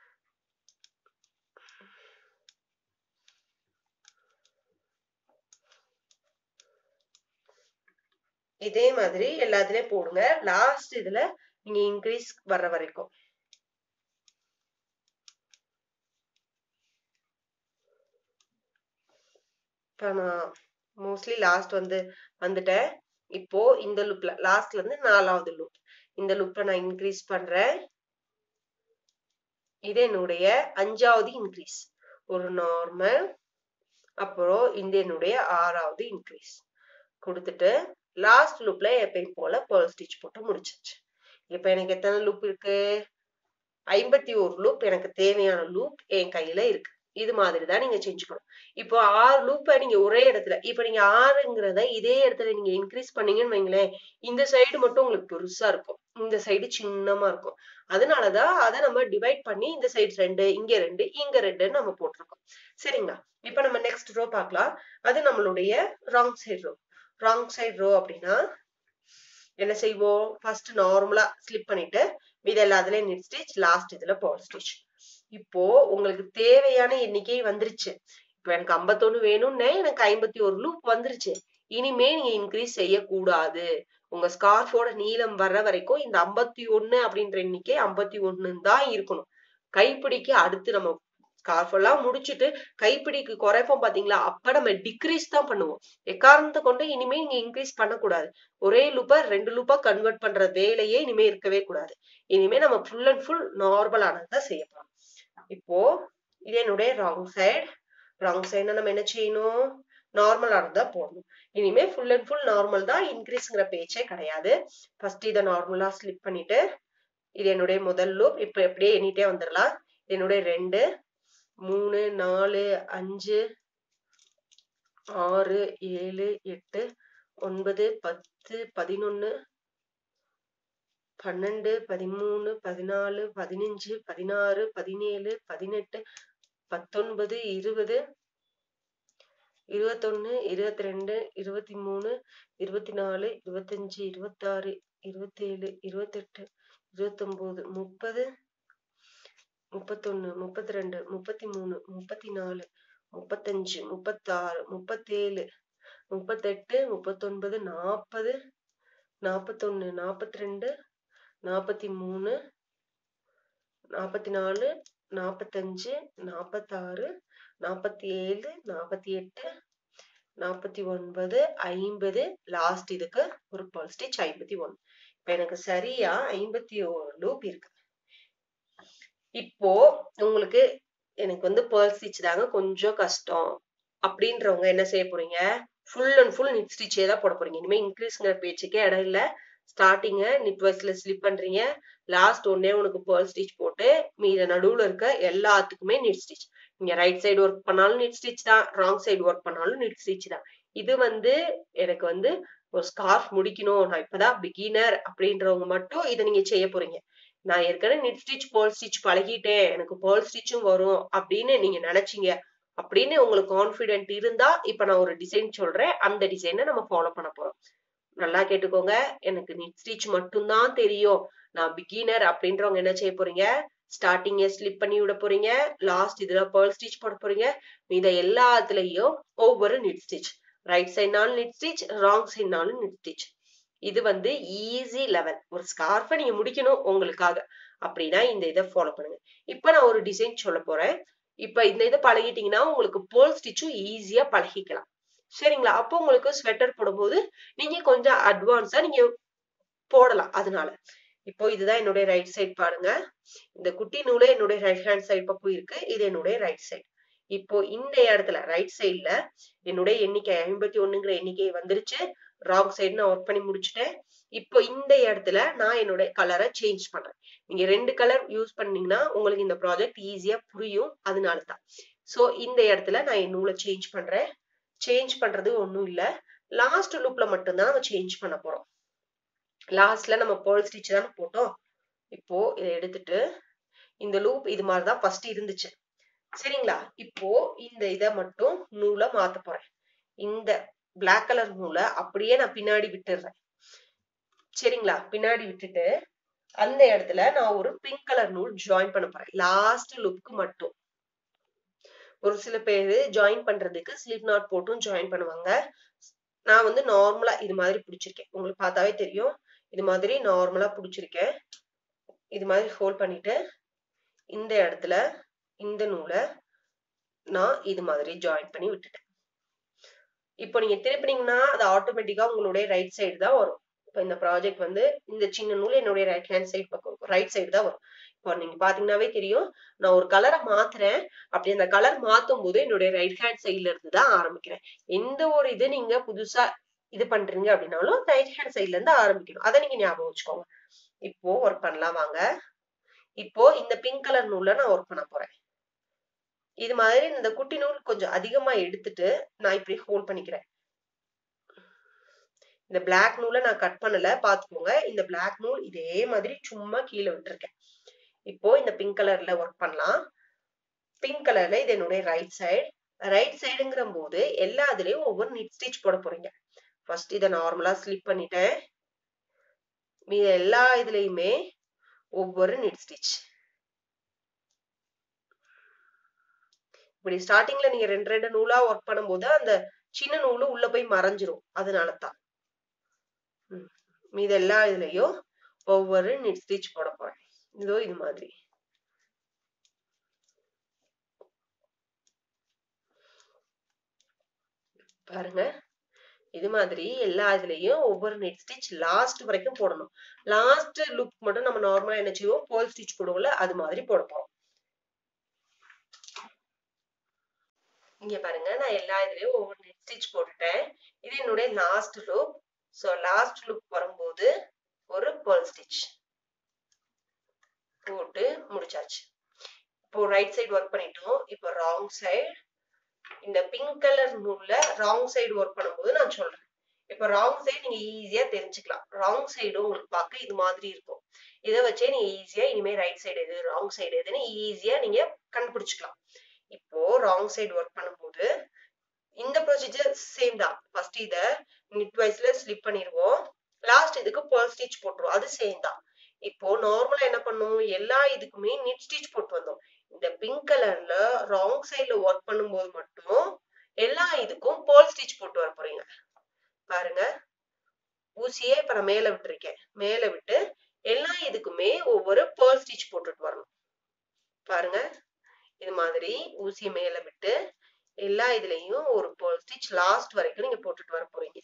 இதே மாதிரி எல்லாத்துலயும் போடுங்க லாஸ்ட் இதுல நீங்க இன்க்ரீஸ் வர்ற வரைக்கும் இப்ப நான் மோஸ்ட்லி லாஸ்ட் வந்து வந்துட்டேன் இப்போ இந்த லுப்ல லாஸ்ட்ல இருந்து நாலாவது லுப் இந்த லுப்ப நான் இன்க்ரீஸ் பண்றேன் இது என்னுடைய அஞ்சாவது இன்க்ரீஸ் ஒரு நார்மல் அப்புறம் இந்த என்னுடைய ஆறாவது இன்க்ரீஸ் கொடுத்துட்டு லாஸ்ட் லுப்ல எப்பயும் போல பேர்ல் ஸ்டிச் போட்டு முடிச்சிச்சு இப்ப எனக்கு எத்தனை லூப் இருக்கு ஐம்பத்தி ஒரு லூப் எனக்கு தேவையான லூப் என் கையில இருக்கு இது மாதிரி தான் நீங்க செஞ்சுக்கணும் இப்போ ஆறு லூப்ப நீங்க ஒரே இடத்துல இப்ப நீங்க ஆறுங்கிறத இதே இடத்துல நீங்க இன்க்ரீஸ் பண்ணீங்கன்னு வைங்களேன் இந்த சைடு மட்டும் உங்களுக்கு பெருசா இருக்கும் இந்த சைடு சின்னமா இருக்கும் அதனாலதான் அதை நம்ம டிவைட் பண்ணி இந்த சைடு ரெண்டு இங்க ரெண்டு இங்க ரெண்டுன்னு நம்ம போட்டிருக்கோம் சரிங்களா இப்ப நம்ம நெக்ஸ்ட் ரோ பார்க்கலாம் அது நம்மளுடைய wrong side row wrong side row அப்படின்னா என்ன செய்வோம் ஃபர்ஸ்ட் நார்மலா ஸ்லிப் பண்ணிட்டு மீது எல்லாத்துலயும் நிட் ஸ்டிச் லாஸ்ட் இதுல பால் ஸ்டிச் இப்போ உங்களுக்கு தேவையான எண்ணிக்கை வந்துருச்சு இப்போ எனக்கு ஐம்பத்தொன்னு வேணும்னே எனக்கு ஐம்பத்தி ஒரு லூப் வந்துருச்சு இனிமே நீங்க இன்க்ரீஸ் செய்யக்கூடாது உங்க ஸ்கார்ஃபோட நீளம் வர்ற வரைக்கும் இந்த ஐம்பத்தி ஒண்ணு அப்படின்ற எண்ணிக்கை ஐம்பத்தி ஒண்ணுன்னு தான் இருக்கணும் கைப்பிடிக்கு அடுத்து நம்ம ஸ்கார்ஃப் எல்லாம் முடிச்சுட்டு கைப்பிடிக்கு குறைப்போம் பாத்தீங்களா அப்ப நம்ம டிக்ரீஸ் தான் பண்ணுவோம் எக்காரணத்தை கொண்டு இனிமே நீங்க இன்க்ரீஸ் பண்ணக்கூடாது ஒரே லூப்பா ரெண்டு லூப்பா கன்வெர்ட் பண்ற வேலையே இனிமே இருக்கவே கூடாது இனிமே நம்ம ஃபுல் அண்ட் ஃபுல் நார்மலானதான் செய்ய போறோம் இப்போ இது என்னுடைய ராங் சைடு ராங் சைடுனா நம்ம என்ன செய்யணும் நார்மலானதா போடணும் இனிமே ஃபுல் அண்ட் ஃபுல் நார்மல் தான் இன்க்ரீஸ்ங்கிற பேச்சே கிடையாது ஃபர்ஸ்ட் இதை நார்மலா ஸ்லிப் பண்ணிட்டு இது என்னுடைய முதல் லூப் இப்ப எப்படியே எண்ணிட்டே வந்துடலாம் என்னுடைய ரெண்டு மூணு நாலு அஞ்சு ஆறு ஏழு எட்டு ஒன்பது பத்து பதினொன்னு பன்னெண்டு பதிமூணு பதினாலு பதினஞ்சு பதினாறு பதினேழு பதினெட்டு பத்தொன்பது இருபது இருபத்தொன்னு இருபத்தி ரெண்டு இருபத்தி மூணு இருபத்தி நாலு இருபத்தஞ்சு இருபத்தாறு இருபத்தேழு இருபத்தெட்டு இருபத்தொன்பது முப்பது முப்பத்தொன்னு முப்பத்தி ரெண்டு முப்பத்தி மூணு முப்பத்தி நாலு முப்பத்தஞ்சு முப்பத்தாறு முப்பத்தேழு முப்பத்தெட்டு முப்பத்தொன்பது நாற்பது நாற்பத்தொன்னு நாற்பத்தி ரெண்டு நாற்பத்தி மூணு நாற்பத்தி நாலு நாற்பத்தஞ்சு நாற்பத்தாறு நாற்பத்தி ஏழு நாற்பத்தி எட்டு நாற்பத்தி ஒன்பது ஐம்பது லாஸ்ட் இதுக்கு ஒரு பல் ஸ்டிச் ஐம்பத்தி ஒன்னு இப்ப எனக்கு சரியா ஐம்பத்தி ஒரு லூப் இருக்கு இப்போ உங்களுக்கு எனக்கு வந்து பேர்ல் ஸ்டிச் தாங்க கொஞ்சம் கஷ்டம் அப்படின்றவங்க என்ன செய்ய போறீங்க ஃபுல் அண்ட் ஃபுல் நிட் ஸ்டிச்சே தான் போட போறீங்க இனிமே இன்க்ரீஸ்ங்கிற பேச்சுக்கே இடம் இல்ல ஸ்டார்டிங்க நிட் வைஸ்ல ஸ்லிப் பண்றீங்க லாஸ்ட் ஒன்னே உனக்கு பேர்ல் ஸ்டிச் போட்டு மீத நடுவுல இருக்க எல்லாத்துக்குமே நிட் ஸ்டிச் நீங்க ரைட் சைடு ஒர்க் பண்ணாலும் நிட் ஸ்டிச் தான் ராங் சைடு ஒர்க் பண்ணாலும் நிட் ஸ்டிச் தான் இது வந்து எனக்கு வந்து ஒரு ஸ்கார்ஃப் முடிக்கணும் நான் இப்பதான் பிகினர் அப்படின்றவங்க மட்டும் இதை நீங்க செய்ய போறீங்க நான் ஏற்கனவே நிட் ஸ்டிச் பேர்ல் ஸ்டிச் பழகிட்டேன் எனக்கு பேர்ல் ஸ்டிச்சும் வரும் அப்படின்னு நீங்க நினைச்சீங்க அப்படின்னு உங்களுக்கு கான்பிடென்ட் இருந்தா இப்ப நான் ஒரு டிசைன் சொல்றேன் அந்த டிசைனை நம்ம ஃபாலோ பண்ண போறோம் நல்லா கேட்டுக்கோங்க எனக்கு நிட் ஸ்டிச் மட்டும்தான் தெரியும் நான் பிகினர் அப்படின்றவங்க என்ன செய்ய போறீங்க ஸ்டார்டிங்க ஸ்லிப் பண்ணி விட போறீங்க லாஸ்ட் இதுல பேர்ல் ஸ்டிச் போட போறீங்க இத எல்லாத்துலயும் ஒவ்வொரு நிட் ஸ்டிச் ரைட் சைட்னாலும் நிட் ஸ்டிச் ராங் சைட்னாலும் நிட் ஸ்டிச் இது வந்து ஈஸி லெவல் ஒரு ஸ்கார்ஃபை நீங்க முடிக்கணும் உங்களுக்காக அப்படின்னா இந்த இதை ஃபாலோ பண்ணுங்க இப்ப நான் ஒரு டிசைன் சொல்ல போறேன் இப்ப இந்த இதை பழகிட்டீங்கன்னா உங்களுக்கு பேர்ல் ஸ்டிச்சும் ஈஸியா பழகிக்கலாம் சரிங்களா அப்போ உங்களுக்கு ஸ்வெட்டர் போடும்போது நீங்க கொஞ்சம் அட்வான்ஸா நீங்க போடலாம் அதனால இப்போ இதுதான் என்னுடைய ரைட் சைடு பாருங்க இந்த குட்டி நூலே என்னுடைய ரைட் ஹேண்ட் சைடு பக்கம் இருக்கு இது என்னுடைய ரைட் சைடு இப்போ இந்த இடத்துல ரைட் சைடுல என்னுடைய எண்ணிக்கை ஐம்பத்தி ஒண்ணுங்கிற எண்ணிக்கை வந்துருச்சு ராங் சைடு நான் ஒர்க் பண்ணி முடிச்சுட்டேன் இப்போ இந்த இடத்துல நான் என்னுடைய கலரை சேஞ்ச் பண்றேன் நீங்க ரெண்டு கலர் யூஸ் பண்ணீங்கன்னா உங்களுக்கு இந்த ப்ராஜெக்ட் ஈஸியா புரியும் அதனால தான் சோ இந்த இடத்துல நான் என் நூலை சேஞ்ச் பண்றேன் சேஞ்ச் பண்றது ஒண்ணும் இல்ல லாஸ்ட் லூப்ல மட்டும்தான் நம்ம சேஞ்ச் பண்ண போறோம் லாஸ்ட்ல நம்ம பேர்ல் ஸ்டிச் தானே போட்டோம் இப்போ இதை எடுத்துட்டு இந்த லூப் இது மாதிரிதான் ஃபர்ஸ்ட் இருந்துச்சு சரிங்களா இப்போ இந்த இதை மட்டும் நூலை மாத்த போறேன் இந்த பிளாக் கலர் நூலை அப்படியே நான் பின்னாடி விட்டுடுறேன் சரிங்களா பின்னாடி விட்டுட்டு அந்த இடத்துல நான் ஒரு பிங்க் கலர் நூல் ஜாயின் பண்ண போறேன் லாஸ்ட் லுக்கு மட்டும் ஒரு சில பேரு ஜாயின் பண்றதுக்கு ஸ்லிப் நாட் போட்டும் ஜாயின் பண்ணுவாங்க நான் வந்து நார்மலா இது மாதிரி பிடிச்சிருக்கேன் உங்களுக்கு பார்த்தாவே தெரியும் இது மாதிரி நார்மலா பிடிச்சிருக்கேன் இது மாதிரி ஹோல்ட் பண்ணிட்டு இந்த இடத்துல இந்த நூலை நான் இது மாதிரி ஜாயின் பண்ணி விட்டுட்டேன் இப்போ நீங்க திருப்பினீங்கன்னா அது ஆட்டோமேட்டிக்கா உங்களுடைய ரைட் சைடு தான் வரும் இப்போ இந்த ப்ராஜெக்ட் வந்து இந்த சின்ன நூல் என்னுடைய ரைட் ஹேண்ட் சைடு பக்கம் ரைட் சைடு தான் வரும் இப்போ நீங்க பாத்தீங்கன்னாவே தெரியும் நான் ஒரு கலரை மாத்துறேன் அப்படி அந்த கலர் மாத்தும் போது என்னுடைய ரைட் ஹேண்ட் சைட்ல இருந்து தான் ஆரம்பிக்கிறேன் எந்த ஒரு இது நீங்க புதுசா இது பண்றீங்க அப்படின்னாலும் ரைட் ஹேண்ட் சைட்ல இருந்து ஆரம்பிக்கணும் அதை நீங்க ஞாபகம் வச்சுக்கோங்க இப்போ ஒர்க் பண்ணலாம் வாங்க இப்போ இந்த பிங்க் கலர் நூல்ல நான் ஒர்க் பண்ண போறேன் இது மாதிரி இந்த குட்டி நூல் கொஞ்சம் அதிகமா எடுத்துட்டு நான் இப்படி ஹோல்ட் பண்ணிக்கிறேன் இந்த பிளாக் நூலை நான் கட் பண்ணல பாத்துக்கோங்க இந்த பிளாக் நூல் இதே மாதிரி சும்மா கீழே விட்டுருக்கேன் இப்போ இந்த பிங்க் கலர்ல ஒர்க் பண்ணலாம் பிங்க் கலர்ல இது என்னுடைய ரைட் சைடு ரைட் சைடுங்கிற போது எல்லா இதுலயும் ஒவ்வொரு நிட் ஸ்டிச் போட போறீங்க ஃபர்ஸ்ட் இதை நார்மலா ஸ்லிப் பண்ணிட்டேன் மீத எல்லா இதுலயுமே ஒவ்வொரு நிட் ஸ்டிச் இப்படி ஸ்டார்டிங்ல நீங்க ரெண்டு ரெண்டு நூலா ஒர்க் பண்ணும்போது அந்த சின்ன நூலு உள்ள போய் மறைஞ்சிரும் அதனால தான் மீத எல்லா இதுலயும் ஒவ்வொரு நிட் ஸ்டிச் போட போறேன் இதோ இது மாதிரி பாருங்க இது மாதிரி எல்லா இதுலயும் ஒவ்வொரு நெட் ஸ்டிச் லாஸ்ட் வரைக்கும் போடணும் லாஸ்ட் லுக் மட்டும் நம்ம நார்மலா என்ன செய்வோம் போல் ஸ்டிச் போடுவோம்ல அது மாதிரி போட போறோம் இங்க பாருங்க நான் எல்லா இதுலயும் ஒவ்வொரு நெட் ஸ்டிச் போட்டுட்டேன் இது என்னுடைய last look so last look வரும்போது ஒரு பேர்ல் ஸ்டிச் போட்டு முடிச்சாச்சு இப்போ ரைட் சைடு ஒர்க் பண்ணிட்டோம் இப்போ ராங் சைடு இந்த பிங்க் கலர் நூல்ல ராங் சைடு ஒர்க் பண்ணும்போது நான் சொல்றேன் இப்ப ராங் சைடு நீங்க ஈஸியா தெரிஞ்சுக்கலாம் ராங் சைடு உங்களுக்கு பார்க்க இது மாதிரி இருக்கும் இதை வச்சே நீங்க ஈஸியா இனிமே ரைட் சைடு எது ராங் சைடு எதுன்னு ஈஸியா நீங்க கண்டுபிடிச்சுக்கலாம் இப்போ ராங் சைடு ஒர்க் பண்ணும்போது இந்த ப்ரொசீஜர் சேம் தான் ஃபர்ஸ்ட் இத நிட் வைஸ்ல ஸ்லிப் பண்ணிடுவோம் லாஸ்ட் இதுக்கு பேர்ல் ஸ்டிச் போட்டுருவோம் அது சேம் தான் இப்போ நார்மலா என்ன பண்ணும் எல்லா இதுக்குமே நிட் ஸ்டிச் போட்டு வந்தோம் இந்த பிங்க் கலர்ல ராங் சைடுல ஒர்க் பண்ணும்போது மட்டும் எல்லா இதுக்கும் பேர்ல் ஸ்டிச் போட்டு வர போறீங்க பாருங்க ஊசியே இப்ப நான் மேல விட்டுருக்கேன் மேல விட்டு எல்லா இதுக்குமே ஒவ்வொரு பேர்ல் ஸ்டிச் போட்டுட்டு வரணும் பாருங்க இது மாதிரி ஊசியை மேல விட்டு எல்லா இதுலயும் ஒரு பேர்ல் ஸ்டிச் லாஸ்ட் வரைக்கும் நீங்க போட்டுட்டு வர போறீங்க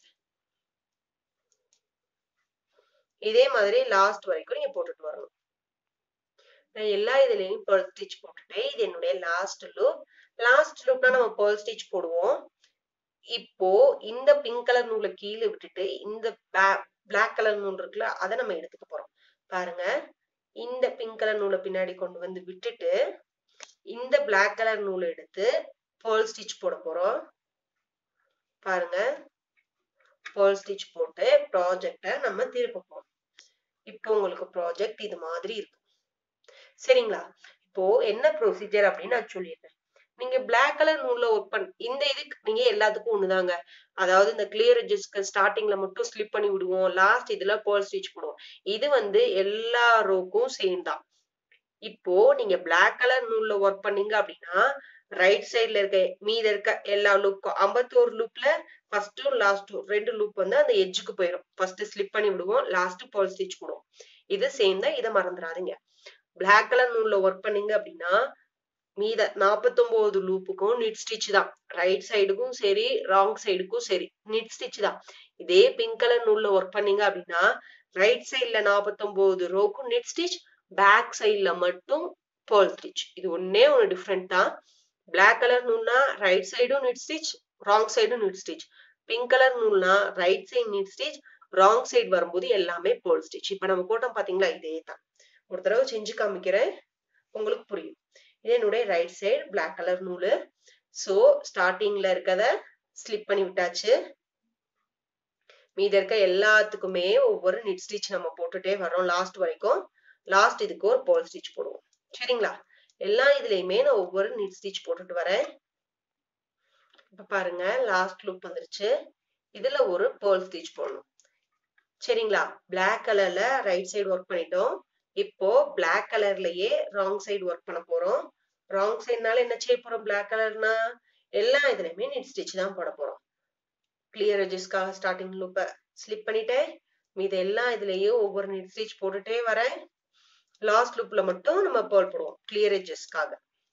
இதே மாதிரி லாஸ்ட் வரைக்கும் நீங்க போட்டுட்டு வரணும் நான் எல்லா இதுலயும் பேர்ல் ஸ்டிச் போட்டுட்டேன் இது என்னுடைய லாஸ்ட் லூப் லாஸ்ட் லூப்னா நம்ம பேர்ல் ஸ்டிச் போடுவோம் இப்போ இந்த பிங்க் கலர் நூலை கீழே விட்டுட்டு இந்த பிளாக் கலர் நூல் இருக்குல்ல அதை நம்ம எடுத்துக்க போறோம் பாருங்க இந்த பிங்க் கலர் நூலை பின்னாடி கொண்டு வந்து விட்டுட்டு இந்த பிளாக் கலர் நூலை எடுத்து பேர்ல் ஸ்டிச் போட போறோம் பாருங்க பேர்ல் ஸ்டிச் போட்டு ப்ராஜெக்டை நம்ம திருப்ப போறோம் இப்போ உங்களுக்கு ப்ராஜெக்ட் இது மாதிரி இருக்கு சரிங்களா இப்போ என்ன ப்ரொசீஜர் அப்படின்னு நான் சொல்லிடுறேன் நீங்க பிளாக் கலர் நூல்ல ஒர்க் பண்ண இந்த இதுக்கு நீங்க எல்லாத்துக்கும் ஒண்ணுதாங்க அதாவது இந்த கிளியர் எட்ஜஸ்க்கு ஸ்டார்டிங்ல மட்டும் ஸ்லிப் பண்ணி விடுவோம் லாஸ்ட் இதுல பேர்ல் ஸ்டிச் போடுவோம் இது வந்து எல்லா ரோக்கும் சேம் தான் இப்போ நீங்க பிளாக் கலர் நூல்ல ஒர்க் பண்ணீங்க அப்படின்னா ரைட் சைட்ல இருக்க மீத இருக்க எல்லா லூப்க்கும் ஐம்பத்தோரு லூப்ல ஃபர்ஸ்டும் லாஸ்டும் ரெண்டு லூப் வந்து அந்த எட்ஜுக்கு போயிடும் ஃபர்ஸ்ட் ஸ்லிப் பண்ணி விடுவோம் லாஸ்ட் பேர்ல் ஸ்டிச் போடுவோம் இது சேம் தான் இதை மறந்துடாதீங்க பிளாக் கலர் நூல்ல ஒர்க் பண்ணீங்க அப்படின்னா மீத நாற்பத்தொன்பது லூப்புக்கும் நிட் ஸ்டிச் தான் ரைட் சைடுக்கும் சரி ராங் சைடுக்கும் சரி நிட் ஸ்டிச் தான் இதே பிங்க் கலர் நூல்ல ஒர்க் பண்ணீங்க அப்படின்னா ரைட் சைட்ல நாற்பத்தொன்பது ரோக்கும் நிட் ஸ்டிச் பேக் சைட்ல மட்டும் பேர்ல் ஸ்டிச் இது ஒன்னே ஒன்று டிஃப்ரெண்ட் தான் பிளாக் கலர் நூல்னா ரைட் சைடும் நிட் ஸ்டிச் ராங் சைடும் நிட் ஸ்டிச் பிங்க் கலர் நூல்னா right side knit stitch wrong side வரும்போது எல்லாமே பேர்ல் ஸ்டிச் இப்ப நம்ம போட்டோம் பாத்தீங்களா இதே தான் ஒரு தடவை செஞ்சு காமிக்கிறேன் உங்களுக்கு புரியும் இது என்னுடைய ரைட் சைடு பிளாக் கலர் நூலு ஸோ ஸ்டார்டிங்ல இருக்கத ஸ்லிப் பண்ணி விட்டாச்சு மீத இருக்க எல்லாத்துக்குமே ஒவ்வொரு நிட் ஸ்டிச் நம்ம போட்டுட்டே வரோம் லாஸ்ட் வரைக்கும் லாஸ்ட் இதுக்கு ஒரு போல் ஸ்டிச் போடுவோம் சரிங்களா எல்லா இதுலயுமே நான் ஒவ்வொரு நிட் ஸ்டிச் போட்டுட்டு வரேன் இப்ப பாருங்க லாஸ்ட் லுக் வந்துருச்சு இதுல ஒரு பேர்ல் ஸ்டிச் போடணும் சரிங்களா பிளாக் கலர்ல ரைட் சைடு ஒர்க் பண்ணிட்டோம் இப்போ பிளாக் கலர்லயே ராங் சைடு ஒர்க் பண்ண போறோம் ராங் சைடுனால என்ன செய்ய போறோம் பிளாக் கலர்னா எல்லா இதுலயுமே நிட் ஸ்டிச் தான் போட போறோம் கிளியர் எஜஸ்க்காக ஸ்டார்டிங் லூப்ப ஸ்லிப் பண்ணிட்டேன் மீது எல்லா இதுலயும் ஒவ்வொரு நிட் ஸ்டிச் போட்டுட்டே வரேன் லாஸ்ட் லூப்ல மட்டும் நம்ம பேர்ல் போடுவோம் கிளியர் எஜஸ்க்காக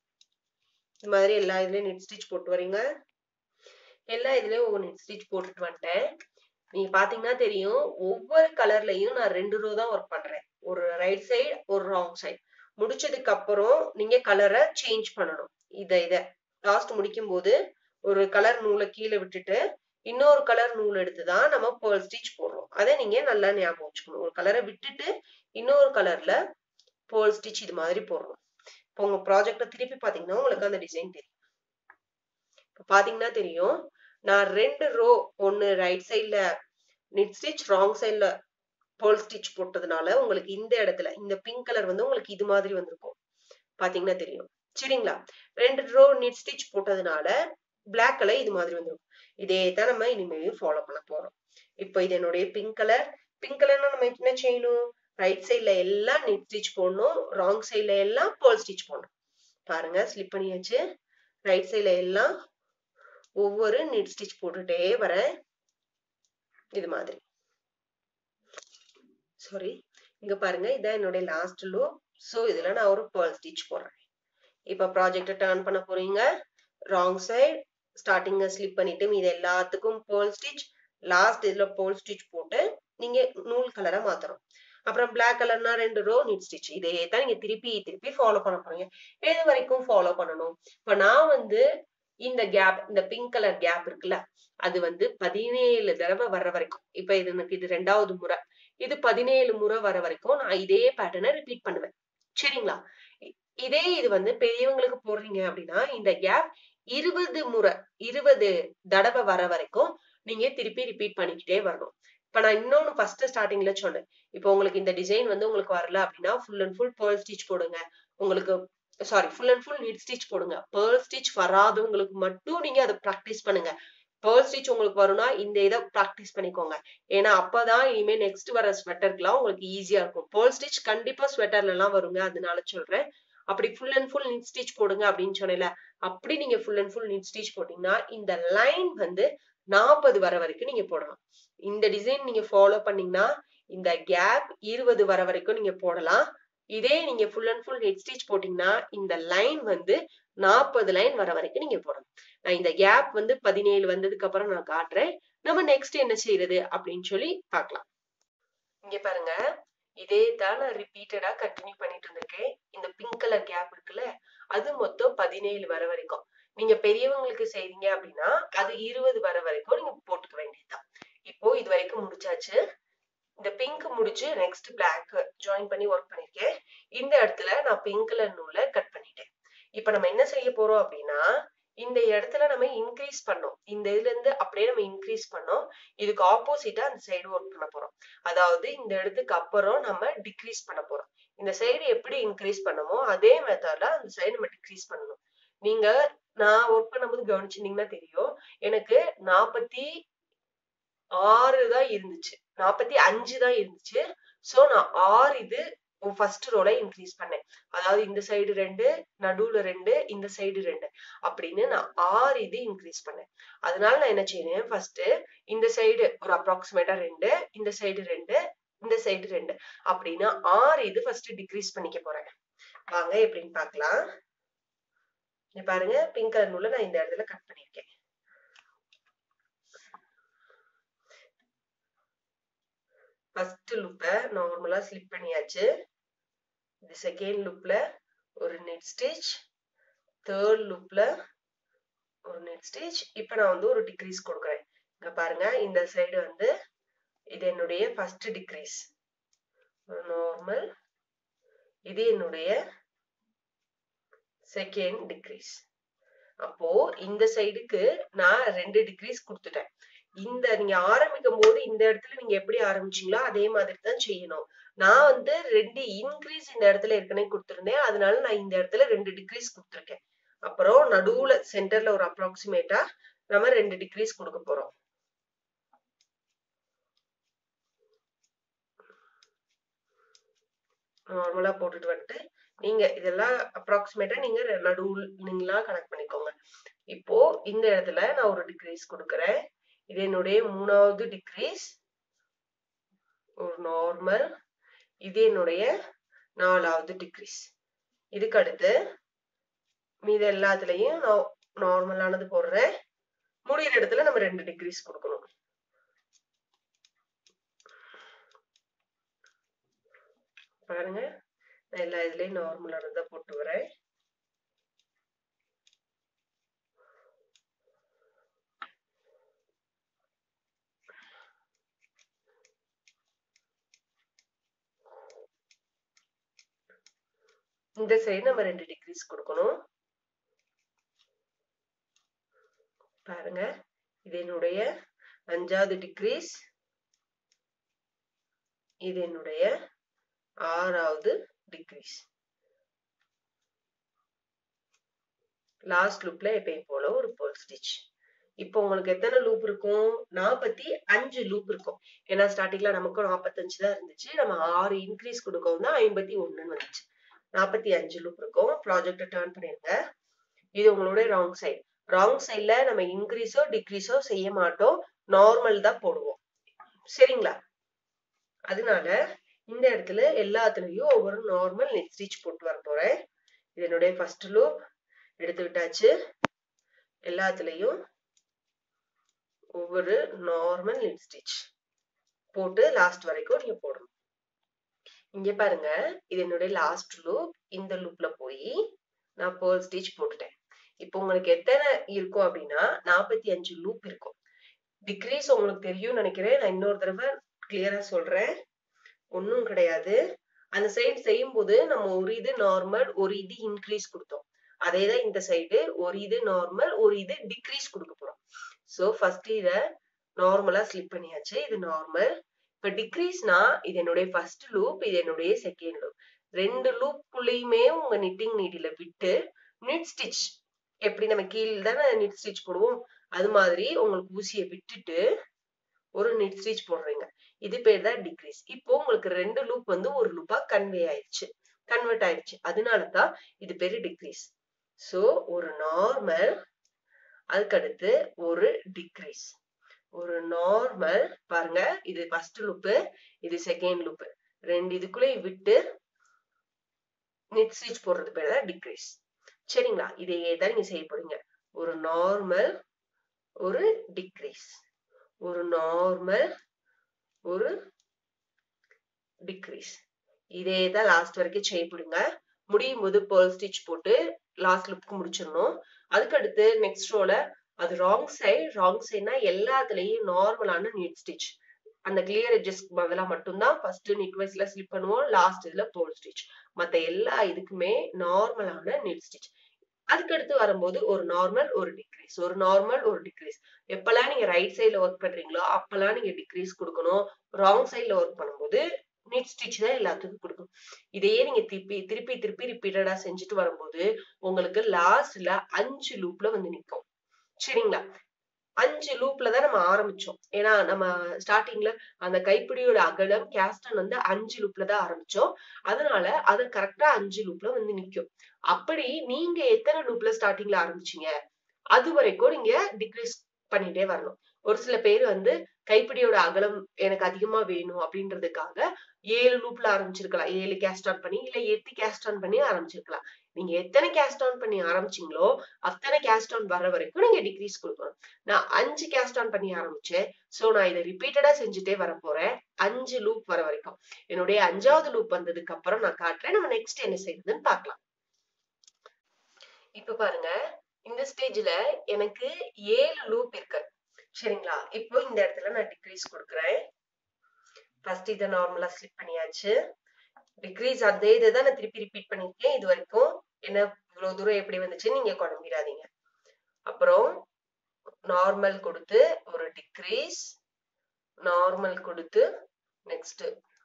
இது மாதிரி எல்லா இதுலயும் நிட் ஸ்டிச் போட்டு வரீங்க எல்லா இதுலயும் ஒவ்வொரு நிட் ஸ்டிச் போட்டுட்டு வந்துட்டேன் நீங்க பாத்தீங்கன்னா தெரியும் ஒவ்வொரு கலர்லயும் நான் ரெண்டு ரோ தான் ஒர்க் பண்றேன் ஒரு ரைட் சைடு ஒரு ராங் சைடு முடிச்சதுக்கு அப்புறம் நீங்க கலரை சேஞ்ச் பண்ணணும் இத இத லாஸ்ட் முடிக்கும் போது ஒரு கலர் நூலை கீழே விட்டுட்டு இன்னொரு கலர் நூல் எடுத்து தான் நம்ம பேர்ல் ஸ்டிச் போடுறோம் அதை நீங்க நல்லா ஞாபகம் வச்சுக்கணும் ஒரு கலரை விட்டுட்டு இன்னொரு கலர்ல பேர்ல் ஸ்டிச் இது மாதிரி போடுறோம் இப்போ உங்க ப்ராஜெக்ட திருப்பி பாத்தீங்கன்னா உங்களுக்கு அந்த டிசைன் தெரியும் இப்போ பாத்தீங்கன்னா தெரியும் நான் ரெண்டு ரோ ஒன்னு ரைட் சைட்ல நிட் ஸ்டிச் ராங் சைட்ல பேர்ல் ஸ்டிச் போட்டதுனால உங்களுக்கு இந்த இடத்துல இந்த பிங்க் கலர் வந்து உங்களுக்கு இது மாதிரி வந்திருக்கும் பாத்தீங்கன்னா தெரியும் சரிங்களா ரெண்டு ரோ நிட் ஸ்டிச் போட்டதுனால பிளாக் கலர் இது மாதிரி வந்துடும் இதே தான் நம்ம இனிமேல் ஃபாலோ பண்ண போறோம் இப்போ இது என்னுடைய பிங்க் கலர் பிங்க் கலர்னா நம்ம என்ன செய்யணும் ரைட் சைட்ல எல்லாம் நிட் ஸ்டிச் போடணும் ராங் சைட்ல எல்லாம் பேர்ல் ஸ்டிச் போடணும் பாருங்க ஸ்லிப் பண்ணியாச்சு ரைட் சைட்ல எல்லாம் ஒவ்வொரு நிட் ஸ்டிச் போட்டுட்டே வரேன் இது மாதிரி சாரி இங்க பாருங்க இதான் என்னுடைய லாஸ்ட் லோ ஸோ இதுல நான் ஒரு பேர்ல் ஸ்டிச் போடுறேன் இப்போ ப்ராஜெக்டை டர்ன் பண்ண போறீங்க ராங் சைடு ஸ்டார்டிங்க ஸ்லிப் பண்ணிட்டு இது எல்லாத்துக்கும் பேர்ல் ஸ்டிச் லாஸ்ட் இதுல பேர்ல் ஸ்டிச் போட்டு நீங்க நூல் கலரை மாத்தணும் அப்புறம் பிளாக் கலர்னா ரெண்டு ரோ நிட் ஸ்டிச் இதே தான் நீங்க திருப்பி திருப்பி ஃபாலோ பண்ண போறீங்க எது வரைக்கும் ஃபாலோ பண்ணணும் இப்ப நான் வந்து இந்த கேப் இந்த பிங்க் கலர் கேப் இருக்குல்ல அது வந்து பதினேழு தடவை வர்ற வரைக்கும் இப்ப இது எனக்கு இது ரெண்டாவது முறை இது பதினேழு முறை வர வரைக்கும் நான் இதே பேட்டர்னை ரிப்பீட் பண்ணுவேன் சரிங்களா இதே இது வந்து பெரியவங்களுக்கு போடுறீங்க அப்படின்னா இந்த கேப் இருபது முறை இருபது தடவை வர வரைக்கும் நீங்க திருப்பி ரிப்பீட் பண்ணிக்கிட்டே வரணும் இப்ப நான் இன்னொன்னு ஃபர்ஸ்ட் ஸ்டார்டிங்ல சொன்னேன் இப்போ உங்களுக்கு இந்த டிசைன் வந்து உங்களுக்கு வரல அப்படின்னா full and full purl stitch போடுங்க உங்களுக்கு sorry full and full knit stitch போடுங்க பேர்ல் ஸ்டிச் வராதவங்களுக்கு மட்டும் நீங்க அதை ப்ராக்டிஸ் பண்ணுங்க பேர்ல் ஸ்டிச் உங்களுக்கு வரும்னா இந்த இதை ப்ராக்டிஸ் பண்ணிக்கோங்க ஏன்னா அப்பதான் இனிமே நெக்ஸ்ட் வர ஸ்வெட்டருக்குலாம் உங்களுக்கு ஈஸியா இருக்கும் பேர்ல் ஸ்டிச் கண்டிப்பா ஸ்வெட்டர்ல எல்லாம் வருங்க அதனால சொல்றேன் அப்படி full and full knit stitch போடுங்க அப்படின்னு சொன்னேன்ல அப்படி நீங்க full and full knit stitch போட்டீங்கன்னா இந்த லைன் வந்து நாற்பது வர வரைக்கும் நீங்க போடலாம் இந்த டிசைன் நீங்க ஃபாலோ பண்ணீங்கன்னா இந்த கேப் இருபது வர வரைக்கும் நீங்க போடலாம் இதே நீங்க full and full head stitch போட்டீங்கன்னா இந்த லைன் வந்து நாற்பது லைன் வர வரைக்கும் நீங்க போடணும் நான் இந்த கேப் வந்து பதினேழு வந்ததுக்கு அப்புறம் நான் காட்டுறேன் நம்ம நெக்ஸ்ட் என்ன செய்யறது அப்படின்னு சொல்லி பார்க்கலாம் இங்க பாருங்க இதே தான் நான் ரிப்பீட்டடா கண்டினியூ பண்ணிட்டு இருந்திருக்கேன் இந்த பிங்க் கலர் கேப் இருக்குல்ல அது மொத்தம் பதினேழு வர வரைக்கும் நீங்க பெரியவங்களுக்கு செய்றீங்க அப்படின்னா அது இருபது வர வரைக்கும் நீங்க போட்டுக்க வேண்டியதுதான் இப்போ இது வரைக்கும் முடிச்சாச்சு இந்த பிங்க் முடிச்சு நெக்ஸ்ட் பிளாக் ஜாயின் பண்ணி ஒர்க் பண்ணிருக்கேன் இந்த இடத்துல நான் பிங்க் கலர் நூலை கட் பண்ணிட்டேன் இப்ப நம்ம என்ன செய்ய போறோம் அப்படின்னா இந்த இடத்துல நம்ம இன்க்ரீஸ் பண்ணோம் இந்த இதுல இருந்து அப்படியே நம்ம இன்க்ரீஸ் பண்ணோம் இதுக்கு ஆப்போசிட்டா அந்த சைடு ஒர்க் பண்ண போறோம் அதாவது இந்த இடத்துக்கு அப்புறம் நம்ம டிக்ரீஸ் பண்ண போறோம் இந்த சைடு எப்படி இன்க்ரீஸ் பண்ணமோ அதே மெத்தட்ல அந்த சைடு நம்ம டிக்ரீஸ் பண்ணணும் நீங்க நான் ஒர்க் பண்ணும்போது கவனிச்சிருந்தீங்கன்னா தெரியும் எனக்கு நாற்பத்தி ஆறு தான் இருந்துச்சு நாற்பத்தி அஞ்சு தான் இருந்துச்சு சோ நான் ஆறு இது ஃபர்ஸ்ட் ரோல இன்க்ரீஸ் பண்ணேன் அதாவது இந்த சைடு ரெண்டு நடுவுல ரெண்டு இந்த சைடு ரெண்டு அப்படின்னு நான் ஆறு இது இன்க்ரீஸ் பண்ணேன் அதனால நான் என்ன செய்யறேன் ஃபர்ஸ்ட் இந்த சைடு ஒரு அப்ராக்சிமேட்டா ரெண்டு இந்த சைடு ரெண்டு இந்த சைடு ரெண்டு அப்படின்னு ஆறு இது ஃபர்ஸ்ட் டிக்ரீஸ் பண்ணிக்க போறேன் வாங்க எப்படின்னு பாக்கலாம் இங்க பாருங்க பிங்க் கலர் நூல நான் இந்த இடத்துல கட் பண்ணிருக்கேன் ஃபர்ஸ்ட் லுப்ப நார்மலா ஸ்லிப் பண்ணியாச்சு இது செகண்ட் லுப்ல ஒரு நெட் ஸ்டிச் தேர்ட் லுப்ல ஒரு நெட் ஸ்டிச் இப்ப நான் வந்து ஒரு டிக்ரீஸ் கொடுக்குறேன் இங்க பாருங்க இந்த சைடு வந்து இது என்னுடைய ஃபர்ஸ்ட் டிக்ரீஸ் நார்மல் இது என்னுடைய செகண்ட் டிக்ரீஸ் அப்போ இந்த சைடுக்கு நான் ரெண்டு டிக்ரீஸ் கொடுத்துட்டேன் இந்த நீங்க ஆரம்பிக்கும் போது இந்த இடத்துல நீங்க எப்படி ஆரம்பிச்சீங்களோ அதே மாதிரி தான் செய்யணும் நான் வந்து ரெண்டு இன்க்ரீஸ் இந்த இடத்துல ஏற்கனவே கொடுத்துருந்தேன் அதனால நான் இந்த இடத்துல ரெண்டு டிக்ரீஸ் கொடுத்துருக்கேன் அப்புறம் நடுவுல சென்டர்ல ஒரு அப்ராக்சிமேட்டா நம்ம ரெண்டு டிக்ரீஸ் கொடுக்க போறோம் நார்மலா போட்டுட்டு வந்துட்டு நீங்க இதெல்லாம் அப்ராக்சிமேட்டா நீங்க நடுவுல நீங்களா கனெக்ட் பண்ணிக்கோங்க இப்போ இந்த இடத்துல நான் ஒரு டிக்ரீஸ் கொடுக்குறேன் இது என்னுடைய மூணாவது டிக்ரீஸ் ஒரு நார்மல் இது என்னுடைய நாலாவது டிக்ரீஸ் இதுக்கு அடுத்து மீது எல்லாத்துலயும் நான் நார்மலானது போடுறேன் முடிகிற இடத்துல நம்ம ரெண்டு டிக்ரீஸ் கொடுக்கணும் பாருங்க நான் எல்லா இதுலயும் நார்மலானதா போட்டு வரேன் இந்த சைடு நம்ம ரெண்டு டிகிரிஸ் கொடுக்கணும் பாருங்க இது என்னுடைய அஞ்சாவது டிகிரிஸ் இது என்னுடைய ஆறாவது டிகிரிஸ் லாஸ்ட் லூப்ல எப்பயும் போல ஒரு போல் ஸ்டிச் இப்போ உங்களுக்கு எத்தனை லூப் இருக்கும் நாற்பத்தி அஞ்சு லூப் இருக்கும் ஏன்னா ஸ்டார்டிங்ல நமக்கும் நாற்பத்தஞ்சு தான் இருந்துச்சு நம்ம ஆறு இன்க்ரீஸ் கொடுக்கவும் தான் ஐம்பத்தி ஒண்ணுன்னு வந்துச்சு நாற்பத்தி அஞ்சு லூப் இருக்கும் ப்ராஜெக்ட டேர்ன் பண்ணிருங்க இது உங்களுடைய ராங் சைடு ராங் சைட்ல நம்ம இன்க்ரீஸோ டிக்ரீஸோ செய்ய மாட்டோம் நார்மல் தான் போடுவோம் சரிங்களா அதனால இந்த இடத்துல எல்லாத்துலயும் ஒவ்வொரு நார்மல் நெட் ஸ்டிச் போட்டு வர போறேன் இது என்னுடைய ஃபர்ஸ்ட் லூப் எடுத்து விட்டாச்சு எல்லாத்துலயும் ஒவ்வொரு நார்மல் நெட் ஸ்டிச் போட்டு லாஸ்ட் வரைக்கும் நீங்க போடணும் இங்க பாருங்க இது என்னுடைய லாஸ்ட் லூப் இந்த லூப்ல போய் நான் பேர்ல் ஸ்டிச் போட்டுட்டேன் இப்போ உங்களுக்கு எத்தனை இருக்கும் அப்படின்னா நாற்பத்தி அஞ்சு லூப் இருக்கும் டிக்ரீஸ் உங்களுக்கு தெரியும் நினைக்கிறேன் நான் இன்னொரு தடவை கிளியரா சொல்றேன் ஒன்றும் கிடையாது அந்த சைடு செய்யும் போது நம்ம ஒரு இது நார்மல் ஒரு இது இன்க்ரீஸ் கொடுத்தோம் அதே தான் இந்த சைடு ஒரு இது நார்மல் ஒரு இது டிக்ரீஸ் கொடுக்க போறோம் ஸோ ஃபர்ஸ்ட் இத நார்மலா ஸ்லிப் பண்ணியாச்சு இது நார்மல் இப்ப டிக்ரீஸ்னா இது என்னுடைய ஃபர்ஸ்ட் லூப் இது என்னுடைய செகண்ட் லூப் ரெண்டு லூப்புக்குள்ளேயுமே உங்க நிட்டிங் நீடில விட்டு நிட் ஸ்டிச் எப்படி நம்ம கீழ் தானே நிட் ஸ்டிச் போடுவோம் அது மாதிரி உங்களுக்கு ஊசியை விட்டுட்டு ஒரு நெட் ஸ்டிச் போடுறீங்க இது பேர் தான் டிக்ரீஸ் இப்போ உங்களுக்கு ரெண்டு லூப் வந்து ஒரு லூப்பா கன்வே ஆயிடுச்சு கன்வெர்ட் ஆயிடுச்சு அதனாலதான் இது பேரு டிக்ரீஸ் சோ ஒரு நார்மல் அதுக்கடுத்து ஒரு டிக்ரீஸ் ஒரு நார்மல் பாருங்க இது ஃபர்ஸ்ட் லூப்பு இது செகண்ட் லூப்பு ரெண்டு இதுக்குள்ளே விட்டு நெட் ஸ்டிச் போடுறது பேர் தான் டிக்ரீஸ் சரிங்களா இதையே தான் நீங்க செய்ய போறீங்க ஒரு நார்மல் ஒரு டிக்ரீஸ் ஒரு நார்மல் ஒரு டிக்ரீஸ் இதே தான் லாஸ்ட் வரைக்கும் செய்ய போடுங்க முடியும் போது பேர்ல் ஸ்டிச் போட்டு லாஸ்ட் லுக்கு முடிச்சிடணும் அதுக்கு அடுத்து நெக்ஸ்ட் ரோல அது ராங் சைடு ராங் சைட்னா எல்லாத்துலயும் நார்மலான நீட் ஸ்டிச் அந்த கிளியர் எட்ஜஸ்க்கு பதிலா மட்டும்தான் ஃபர்ஸ்ட் நிட் வைஸ்ல ஸ்லிப் பண்ணுவோம் லாஸ்ட் இதுல போல் ஸ்டிச் மத்த எல்லா இதுக்குமே நார்மலான நீட் ஸ்டிச் அதுக்கு அடுத்து வரும்போது ஒரு நார்மல் ஒரு டிக்ரீஸ் ஒரு நார்மல் ஒரு டிக்ரீஸ் எப்பெல்லாம் நீங்க ரைட் சைட்ல ஒர்க் பண்றீங்களோ அப்பெல்லாம் நீங்க டிக்ரீஸ் கொடுக்கணும் ராங் சைட்ல ஒர்க் பண்ணும்போது நீட் ஸ்டிச் தான் எல்லாத்துக்கும் கொடுக்கும் இதையே நீங்க திருப்பி திருப்பி திருப்பி ரிப்பீட்டடா செஞ்சுட்டு வரும்போது உங்களுக்கு லாஸ்ட்ல அஞ்சு லூப்ல வந்து நிக்கும் சரிங்களா அஞ்சு லூப்ல தான் நம்ம ஆரம்பிச்சோம் ஏன்னா நம்ம ஸ்டார்டிங்ல அந்த கைப்பிடியோட அகலம் கேஸ்டன் வந்து அஞ்சு லூப்ல தான் ஆரம்பிச்சோம் அதனால அது கரெக்டா அஞ்சு லூப்ல வந்து நிக்கும் அப்படி நீங்க எத்தனை லூப்ல ஸ்டார்டிங்ல ஆரம்பிச்சீங்க அது வரைக்கும் நீங்க டிக்ரீஸ் பண்ணிட்டே வரணும் ஒரு சில பேர் வந்து கைப்பிடியோட அகலம் எனக்கு அதிகமா வேணும் அப்படின்றதுக்காக ஏழு லூப்ல ஆரம்பிச்சிருக்கலாம் ஏழு கேஸ்ட் ஆன் பண்ணி இல்ல எட்டு கேஸ்ட் ஆன் பண்ணி ஆரம்பிச்சிருக்கலாம் நீங்க எத்தனை கேஸ்ட் ஆன் பண்ணி ஆரம்பிச்சீங்களோ அத்தனை கேஸ்ட் ஆன் வர்ற வரைக்கும் நீங்க டிக்ரீஸ் கொடுக்கணும் நான் அஞ்சு கேஸ்ட் ஆன் பண்ணி ஆரம்பிச்சேன் சோ நான் இதை ரிப்பீட்டடா செஞ்சுட்டே வர போறேன் அஞ்சு லூப் வர வரைக்கும் என்னுடைய அஞ்சாவது லூப் வந்ததுக்கு அப்புறம் நான் காட்டுறேன் நம்ம நெக்ஸ்ட் என்ன செய்யுதுன்னு பார்க்கலாம் இப்ப பாருங்க இந்த ஸ்டேஜ்ல எனக்கு ஏழு லூப் இருக்கு சரிங்களா இப்போ இந்த இடத்துல நான் டிக்ரீஸ் கொடுக்குறேன் ஃபர்ஸ்ட் இதை நார்மலா ஸ்லிப் பண்ணியாச்சு டிக்ரீஸ் அதே இதை தான் நான் திருப்பி ரிப்பீட் பண்ணிருக்கேன் இது வரைக்கும் என்ன இவ்வளவு தூரம் எப்படி வந்துச்சு நீங்க குழம்பிடாதீங்க அப்புறம் நார்மல் கொடுத்து ஒரு டிக்ரீஸ் நார்மல் கொடுத்து நெக்ஸ்ட்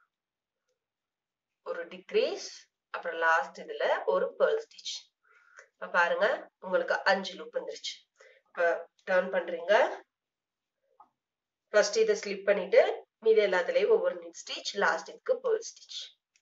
ஒரு டிக்ரீஸ் அப்புறம் லாஸ்ட் இதுல ஒரு பேர்ல் ஸ்டிச் இப்ப பாருங்க உங்களுக்கு அஞ்சு லூப் வந்துருச்சு இப்ப டர்ன் பண்றீங்க ஃபர்ஸ்ட் இதை ஸ்லிப் பண்ணிட்டு மீது எல்லாத்துலயும் ஒவ்வொரு நெட் ஸ்டிச் லாஸ்ட் இதுக்கு பேர்ல் ஸ்டிச்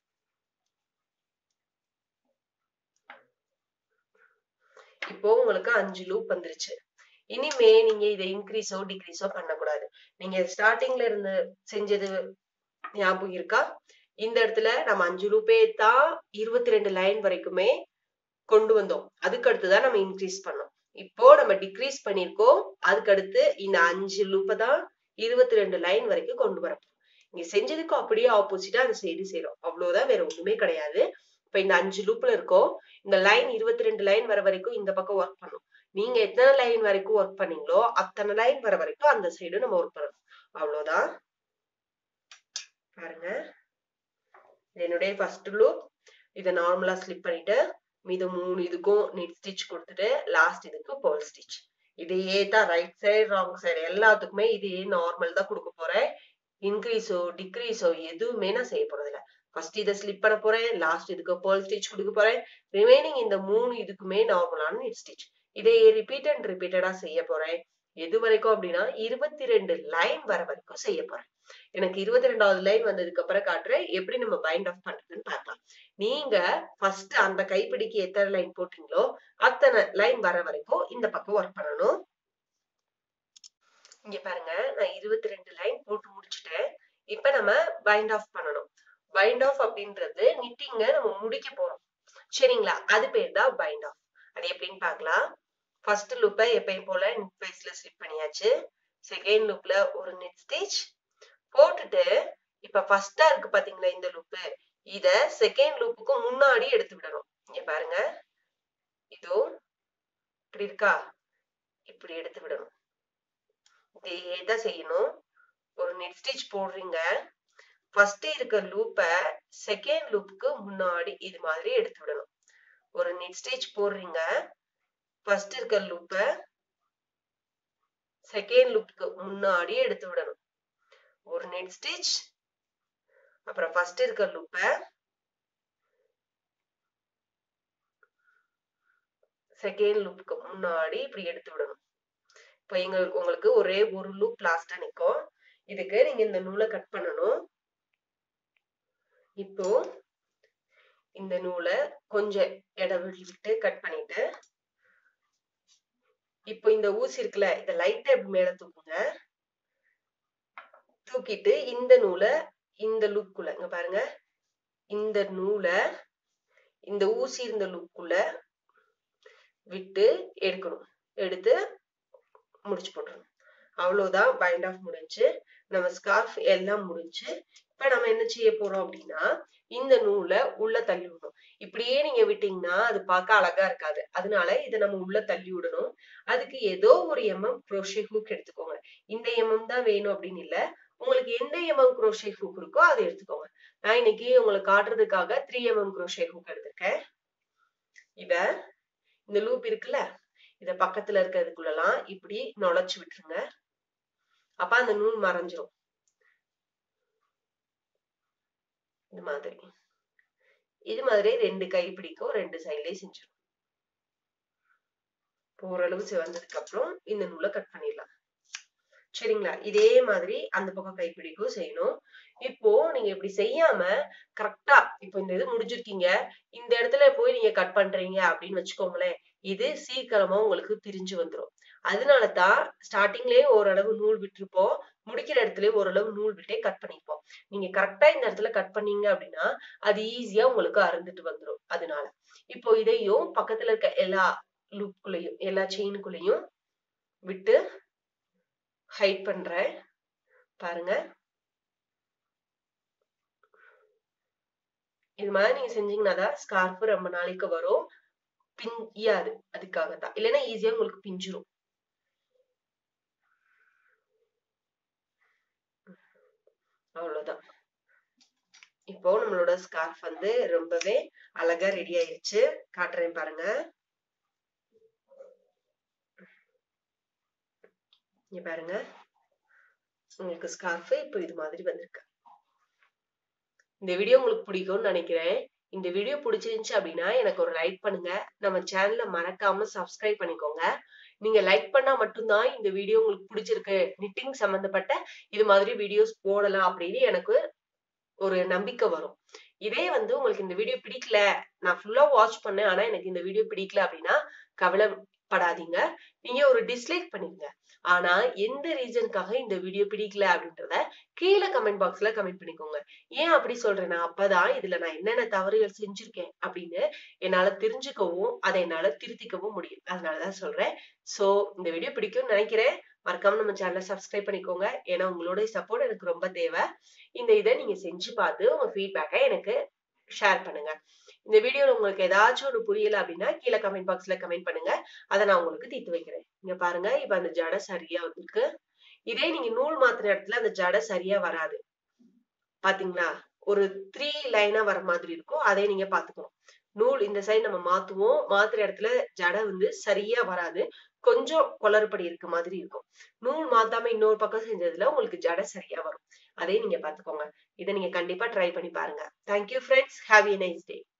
இப்போ உங்களுக்கு அஞ்சு லூப் வந்துருச்சு இனிமே நீங்க இதை இன்க்ரீஸோ டிக்ரீஸோ பண்ணக்கூடாது நீங்க ஸ்டார்டிங்ல இருந்து செஞ்சது ஞாபகம் இருக்கா இந்த இடத்துல நம்ம அஞ்சு லூப்பே தான் இருபத்தி ரெண்டு லைன் வரைக்குமே கொண்டு வந்தோம் அதுக்கு அடுத்துதான் நம்ம இன்க்ரீஸ் பண்ணோம் இப்போ நம்ம டிக்ரீஸ் பண்ணிருக்கோம் அதுக்கு அடுத்து இந்த அஞ்சு லூப்பை தான் இருபத்தி ரெண்டு லைன் வரைக்கும் கொண்டு வரப்போம் இங்க செஞ்சதுக்கு அப்படியே ஆப்போசிட்டா அந்த சைடு செய்யறோம் அவ்வளவுதான் வேற ஒண்ணுமே கிடையாது இப்ப இந்த அஞ்சு லூப்ல இருக்கோம் இந்த லைன் இருபத்தி ரெண்டு லைன் வர வரைக்கும் இந்த பக்கம் ஒர்க் பண்ணும் நீங்க எத்தனை லைன் வரைக்கும் ஒர்க் பண்ணீங்களோ அத்தனை லைன் வர வரைக்கும் அந்த சைடு நம்ம ஒர்க் பண்ணணும் அவ்வளவுதான் பாருங்க என்னுடைய ஃபர்ஸ்ட் லூப் இதை நார்மலா ஸ்லிப் பண்ணிட்டு மீது மூணு இதுக்கும் நெட் ஸ்டிச் கொடுத்துட்டு லாஸ்ட் இதுக்கு பேர்ல் ஸ்டிச் இதையே தான் ரைட் சைடு ராங் சைடு எல்லாத்துக்குமே இதே நார்மல் தான் கொடுக்க போறேன் இன்க்ரீஸோ டிக்ரீஸோ எதுவுமே நான் செய்ய போறது இல்ல ஃபர்ஸ்ட் இதை ஸ்லிப் பண்ண போறேன் லாஸ்ட் இதுக்கு பேர்ல் ஸ்டிச் கொடுக்க போறேன் ரிமைனிங் இந்த மூணு இதுக்குமே நார்மலான நெட் ஸ்டிச் இதை ரிப்பீட் அண்ட் ரிப்பீட்டடா செய்ய போறேன் எது வரைக்கும் அப்படின்னா இருபத்தி ரெண்டு லைன் வர வரைக்கும் செய்ய போறேன் எனக்கு இருபத்தி ரெண்டாவது லைன் வந்ததுக்கு அப்புறம் காட்டுறேன் எப்படி நம்ம பைண்ட் ஆஃப் பண்றதுன்னு பார்க்கலாம் நீங்க ஃபர்ஸ்ட் அந்த கைப்பிடிக்கு எத்தனை லைன் போட்டீங்களோ அத்தனை லைன் வர வரைக்கும் இந்த பக்கம் ஒர்க் பண்ணணும் இங்க பாருங்க நான் இருபத்தி ரெண்டு லைன் போட்டு முடிச்சுட்டேன் இப்ப நம்ம பைண்ட் ஆஃப் பண்ணணும் பைண்ட் ஆஃப் அப்படின்றது நிட்டிங்க நம்ம முடிக்க போறோம் சரிங்களா அது பேர் தான் பைண்ட் ஆஃப் அது எப்படின்னு பார்க்கலாம் ஃபர்ஸ்ட் லூப்பை எப்பயும் போல நெட் வைஸ்ல ஸ்லிப் பண்ணியாச்சு செகண்ட் லூப்ல ஒரு நெட் ஸ்டிச் போட்டுட்டு இப்ப ஃபர்ஸ்டா இருக்கு பாத்தீங்களா இந்த லூப்பு இத செகண்ட் லூப்புக்கு முன்னாடி எடுத்து விடணும் இங்க பாருங்க இதோ இப்படி இருக்கா இப்படி எடுத்து விடணும் இதே தான் செய்யணும் ஒரு நெட் ஸ்டிச் போடுறீங்க ஃபர்ஸ்ட் இருக்க லூப்ப செகண்ட் லூப்புக்கு முன்னாடி இது மாதிரி எடுத்து விடணும் ஒரு நெட் ஸ்டிச் போடுறீங்க ஃபர்ஸ்ட் இருக்க லூப்ப செகண்ட் லூப்புக்கு முன்னாடி எடுத்து விடணும் ஒரு நெட் ஸ்டிச் அப்புறம் ஃபர்ஸ்ட் இருக்க லூப்ப செகண்ட் லூப்புக்கு முன்னாடி இப்படி எடுத்து விடணும் இப்போ எங்களுக்கு உங்களுக்கு ஒரே ஒரு லூப் லாஸ்டா நிக்கும் இதுக்கு நீங்க இந்த நூலை கட் பண்ணணும் இப்போ இந்த நூலை கொஞ்சம் இடைவெளி விட்டு கட் பண்ணிட்டு இப்போ இந்த ஊசி இருக்குல்ல இத லைட்டா இப்படி மேல தூக்குங்க தூக்கிட்டு இந்த நூலை இந்த லூப்புக்குள்ள இங்க பாருங்க இந்த நூலை இந்த ஊசி இருந்த லூப்புக்குள்ள விட்டு எடுக்கணும் எடுத்து முடிச்சு போட்டுறணும் அவ்வளவுதான் பைண்ட் ஆஃப் முடிஞ்சு நம்ம ஸ்கார்ஃப் எல்லாம் முடிஞ்சு இப்ப நம்ம என்ன செய்ய போறோம் அப்படின்னா இந்த நூலை உள்ள தள்ளி விடணும் இப்படியே நீங்க விட்டீங்கன்னா அது பார்க்க அழகா இருக்காது அதனால இதை நம்ம உள்ள தள்ளி விடணும் அதுக்கு ஏதோ ஒரு எம்எம் குரோஷே ஹூக் எடுத்துக்கோங்க இந்த எம்எம் தான் வேணும் அப்படின்னு இல்ல உங்களுக்கு எந்த எம்எம் குரோஷே ஹூக் இருக்கோ அதை எடுத்துக்கோங்க நான் இன்னைக்கு உங்களுக்கு காட்டுறதுக்காக த்ரீ எம்எம் குரோஷே ஹூக் எடுத்திருக்கேன் இத இந்த லூப் இருக்குல்ல இத பக்கத்துல இருக்கிறதுக்குள்ளலாம் இப்படி நுழைச்சு விட்டுருங்க அப்ப அந்த நூல் மறைஞ்சிரும் இது மாதிரி இது மாதிரி ரெண்டு கை பிடிக்கும் ரெண்டு சைட்லயும் செஞ்சிடும் ஓரளவு சிவந்ததுக்கு அப்புறம் இந்த நூலை கட் பண்ணிடலாம் சரிங்களா இதே மாதிரி அந்த பக்கம் கைப்பிடிக்கும் செய்யணும் இப்போ நீங்க இப்படி செய்யாம கரெக்டா இப்போ இந்த இது முடிஞ்சிருக்கீங்க இந்த இடத்துல போய் நீங்க கட் பண்றீங்க அப்படின்னு வச்சுக்கோங்களேன் இது சீக்கிரமா உங்களுக்கு பிரிஞ்சு வந்துடும் அதனாலதான் ஸ்டார்டிங்லயே ஓரளவு நூல் விட்டுருப்போம் முடிக்கிற இடத்துல ஓரளவு நூல் விட்டே கட் பண்ணிப்போம் நீங்க கரெக்டா இந்த இடத்துல கட் பண்ணீங்க அப்படின்னா அது ஈஸியா உங்களுக்கு அறுந்துட்டு வந்துடும் அதனால இப்போ இதையும் பக்கத்துல இருக்க எல்லா லூப்குள்ளேயும் எல்லா செயினுக்குள்ளேயும் விட்டு ஹைட் பண்றேன் பாருங்க இது மாதிரி நீங்க செஞ்சீங்கன்னா தான் ஸ்கார்ஃப் ரொம்ப நாளைக்கு வரும் பிஞ்சியாது அதுக்காக தான் இல்லைன்னா ஈஸியா உங்களுக்கு பிஞ்சிரும் அவ்வளவுதான் இப்போ நம்மளோட ஸ்கார்ஃப் வந்து ரொம்பவே அழகா ரெடி ஆயிருச்சு காட்டுறேன் பாருங்க இங்க பாருங்க உங்களுக்கு ஸ்கார்ஃப் இப்போ இது மாதிரி வந்திருக்கு இந்த வீடியோ உங்களுக்கு பிடிக்கும்னு நினைக்கிறேன் இந்த வீடியோ பிடிச்சிருந்துச்சு அப்படின்னா எனக்கு ஒரு லைக் பண்ணுங்க நம்ம சேனலை மறக்காம சப்ஸ்கிரைப் பண்ணிக்கோங்க நீங்க லைக் பண்ணா மட்டும்தான் இந்த வீடியோ உங்களுக்கு பிடிச்சிருக்கு நிட்டிங் சம்பந்தப்பட்ட இது மாதிரி வீடியோஸ் போடலாம் அப்படின்னு எனக்கு ஒரு நம்பிக்கை வரும் இதே வந்து உங்களுக்கு இந்த வீடியோ பிடிக்கல நான் ஃபுல்லா வாட்ச் பண்ணேன் ஆனா எனக்கு இந்த வீடியோ பிடிக்கல அப்படின்னா கவலைப்படாதீங்க நீங்க ஒரு டிஸ்லைக் பண்ணிருங்க ஆனா எந்த ரீசனுக்காக இந்த வீடியோ பிடிக்கல அப்படின்றத கீழே கமெண்ட் பாக்ஸ்ல கமெண்ட் பண்ணிக்கோங்க ஏன் அப்படி சொல்றேன்னா அப்பதான் இதுல நான் என்னென்ன தவறுகள் செஞ்சிருக்கேன் அப்படின்னு என்னால தெரிஞ்சுக்கவும் அதை என்னால திருத்திக்கவும் முடியும் அதனாலதான் சொல்றேன் சோ இந்த வீடியோ பிடிக்கும்னு நினைக்கிறேன் மறக்காம நம்ம சேனலை சப்ஸ்கிரைப் பண்ணிக்கோங்க ஏன்னா உங்களோட சப்போர்ட் எனக்கு ரொம்ப தேவை இந்த இதை நீங்க செஞ்சு பார்த்து உங்க ஃபீட்பேக்கை எனக்கு ஷேர் பண்ணுங்க இந்த வீடியோல உங்களுக்கு ஏதாச்சும் ஒரு புரியல அப்படின்னா கீழே கமெண்ட் பாக்ஸ்ல கமெண்ட் பண்ணுங்க அதை நான் உங்களுக்கு தீர்த்து வைக்கிறேன் இங்க பாருங்க இப்ப அந்த ஜடை சரியா வந்திருக்கு இதே நீங்க நூல் மாத்திர இடத்துல அந்த ஜடை சரியா வராது பாத்தீங்களா ஒரு த்ரீ லைனா வர மாதிரி இருக்கும் அதை நீங்க பாத்துக்கணும் நூல் இந்த சைடு நம்ம மாத்துவோம் மாத்துற இடத்துல ஜடை வந்து சரியா வராது கொஞ்சம் குளறுபடி இருக்க மாதிரி இருக்கும் நூல் மாத்தாம இன்னொரு பக்கம் செஞ்சதுல உங்களுக்கு ஜடை சரியா வரும் அதே நீங்க பாத்துக்கோங்க இதை நீங்க கண்டிப்பா ட்ரை பண்ணி பாருங்க thank you friends have a nice day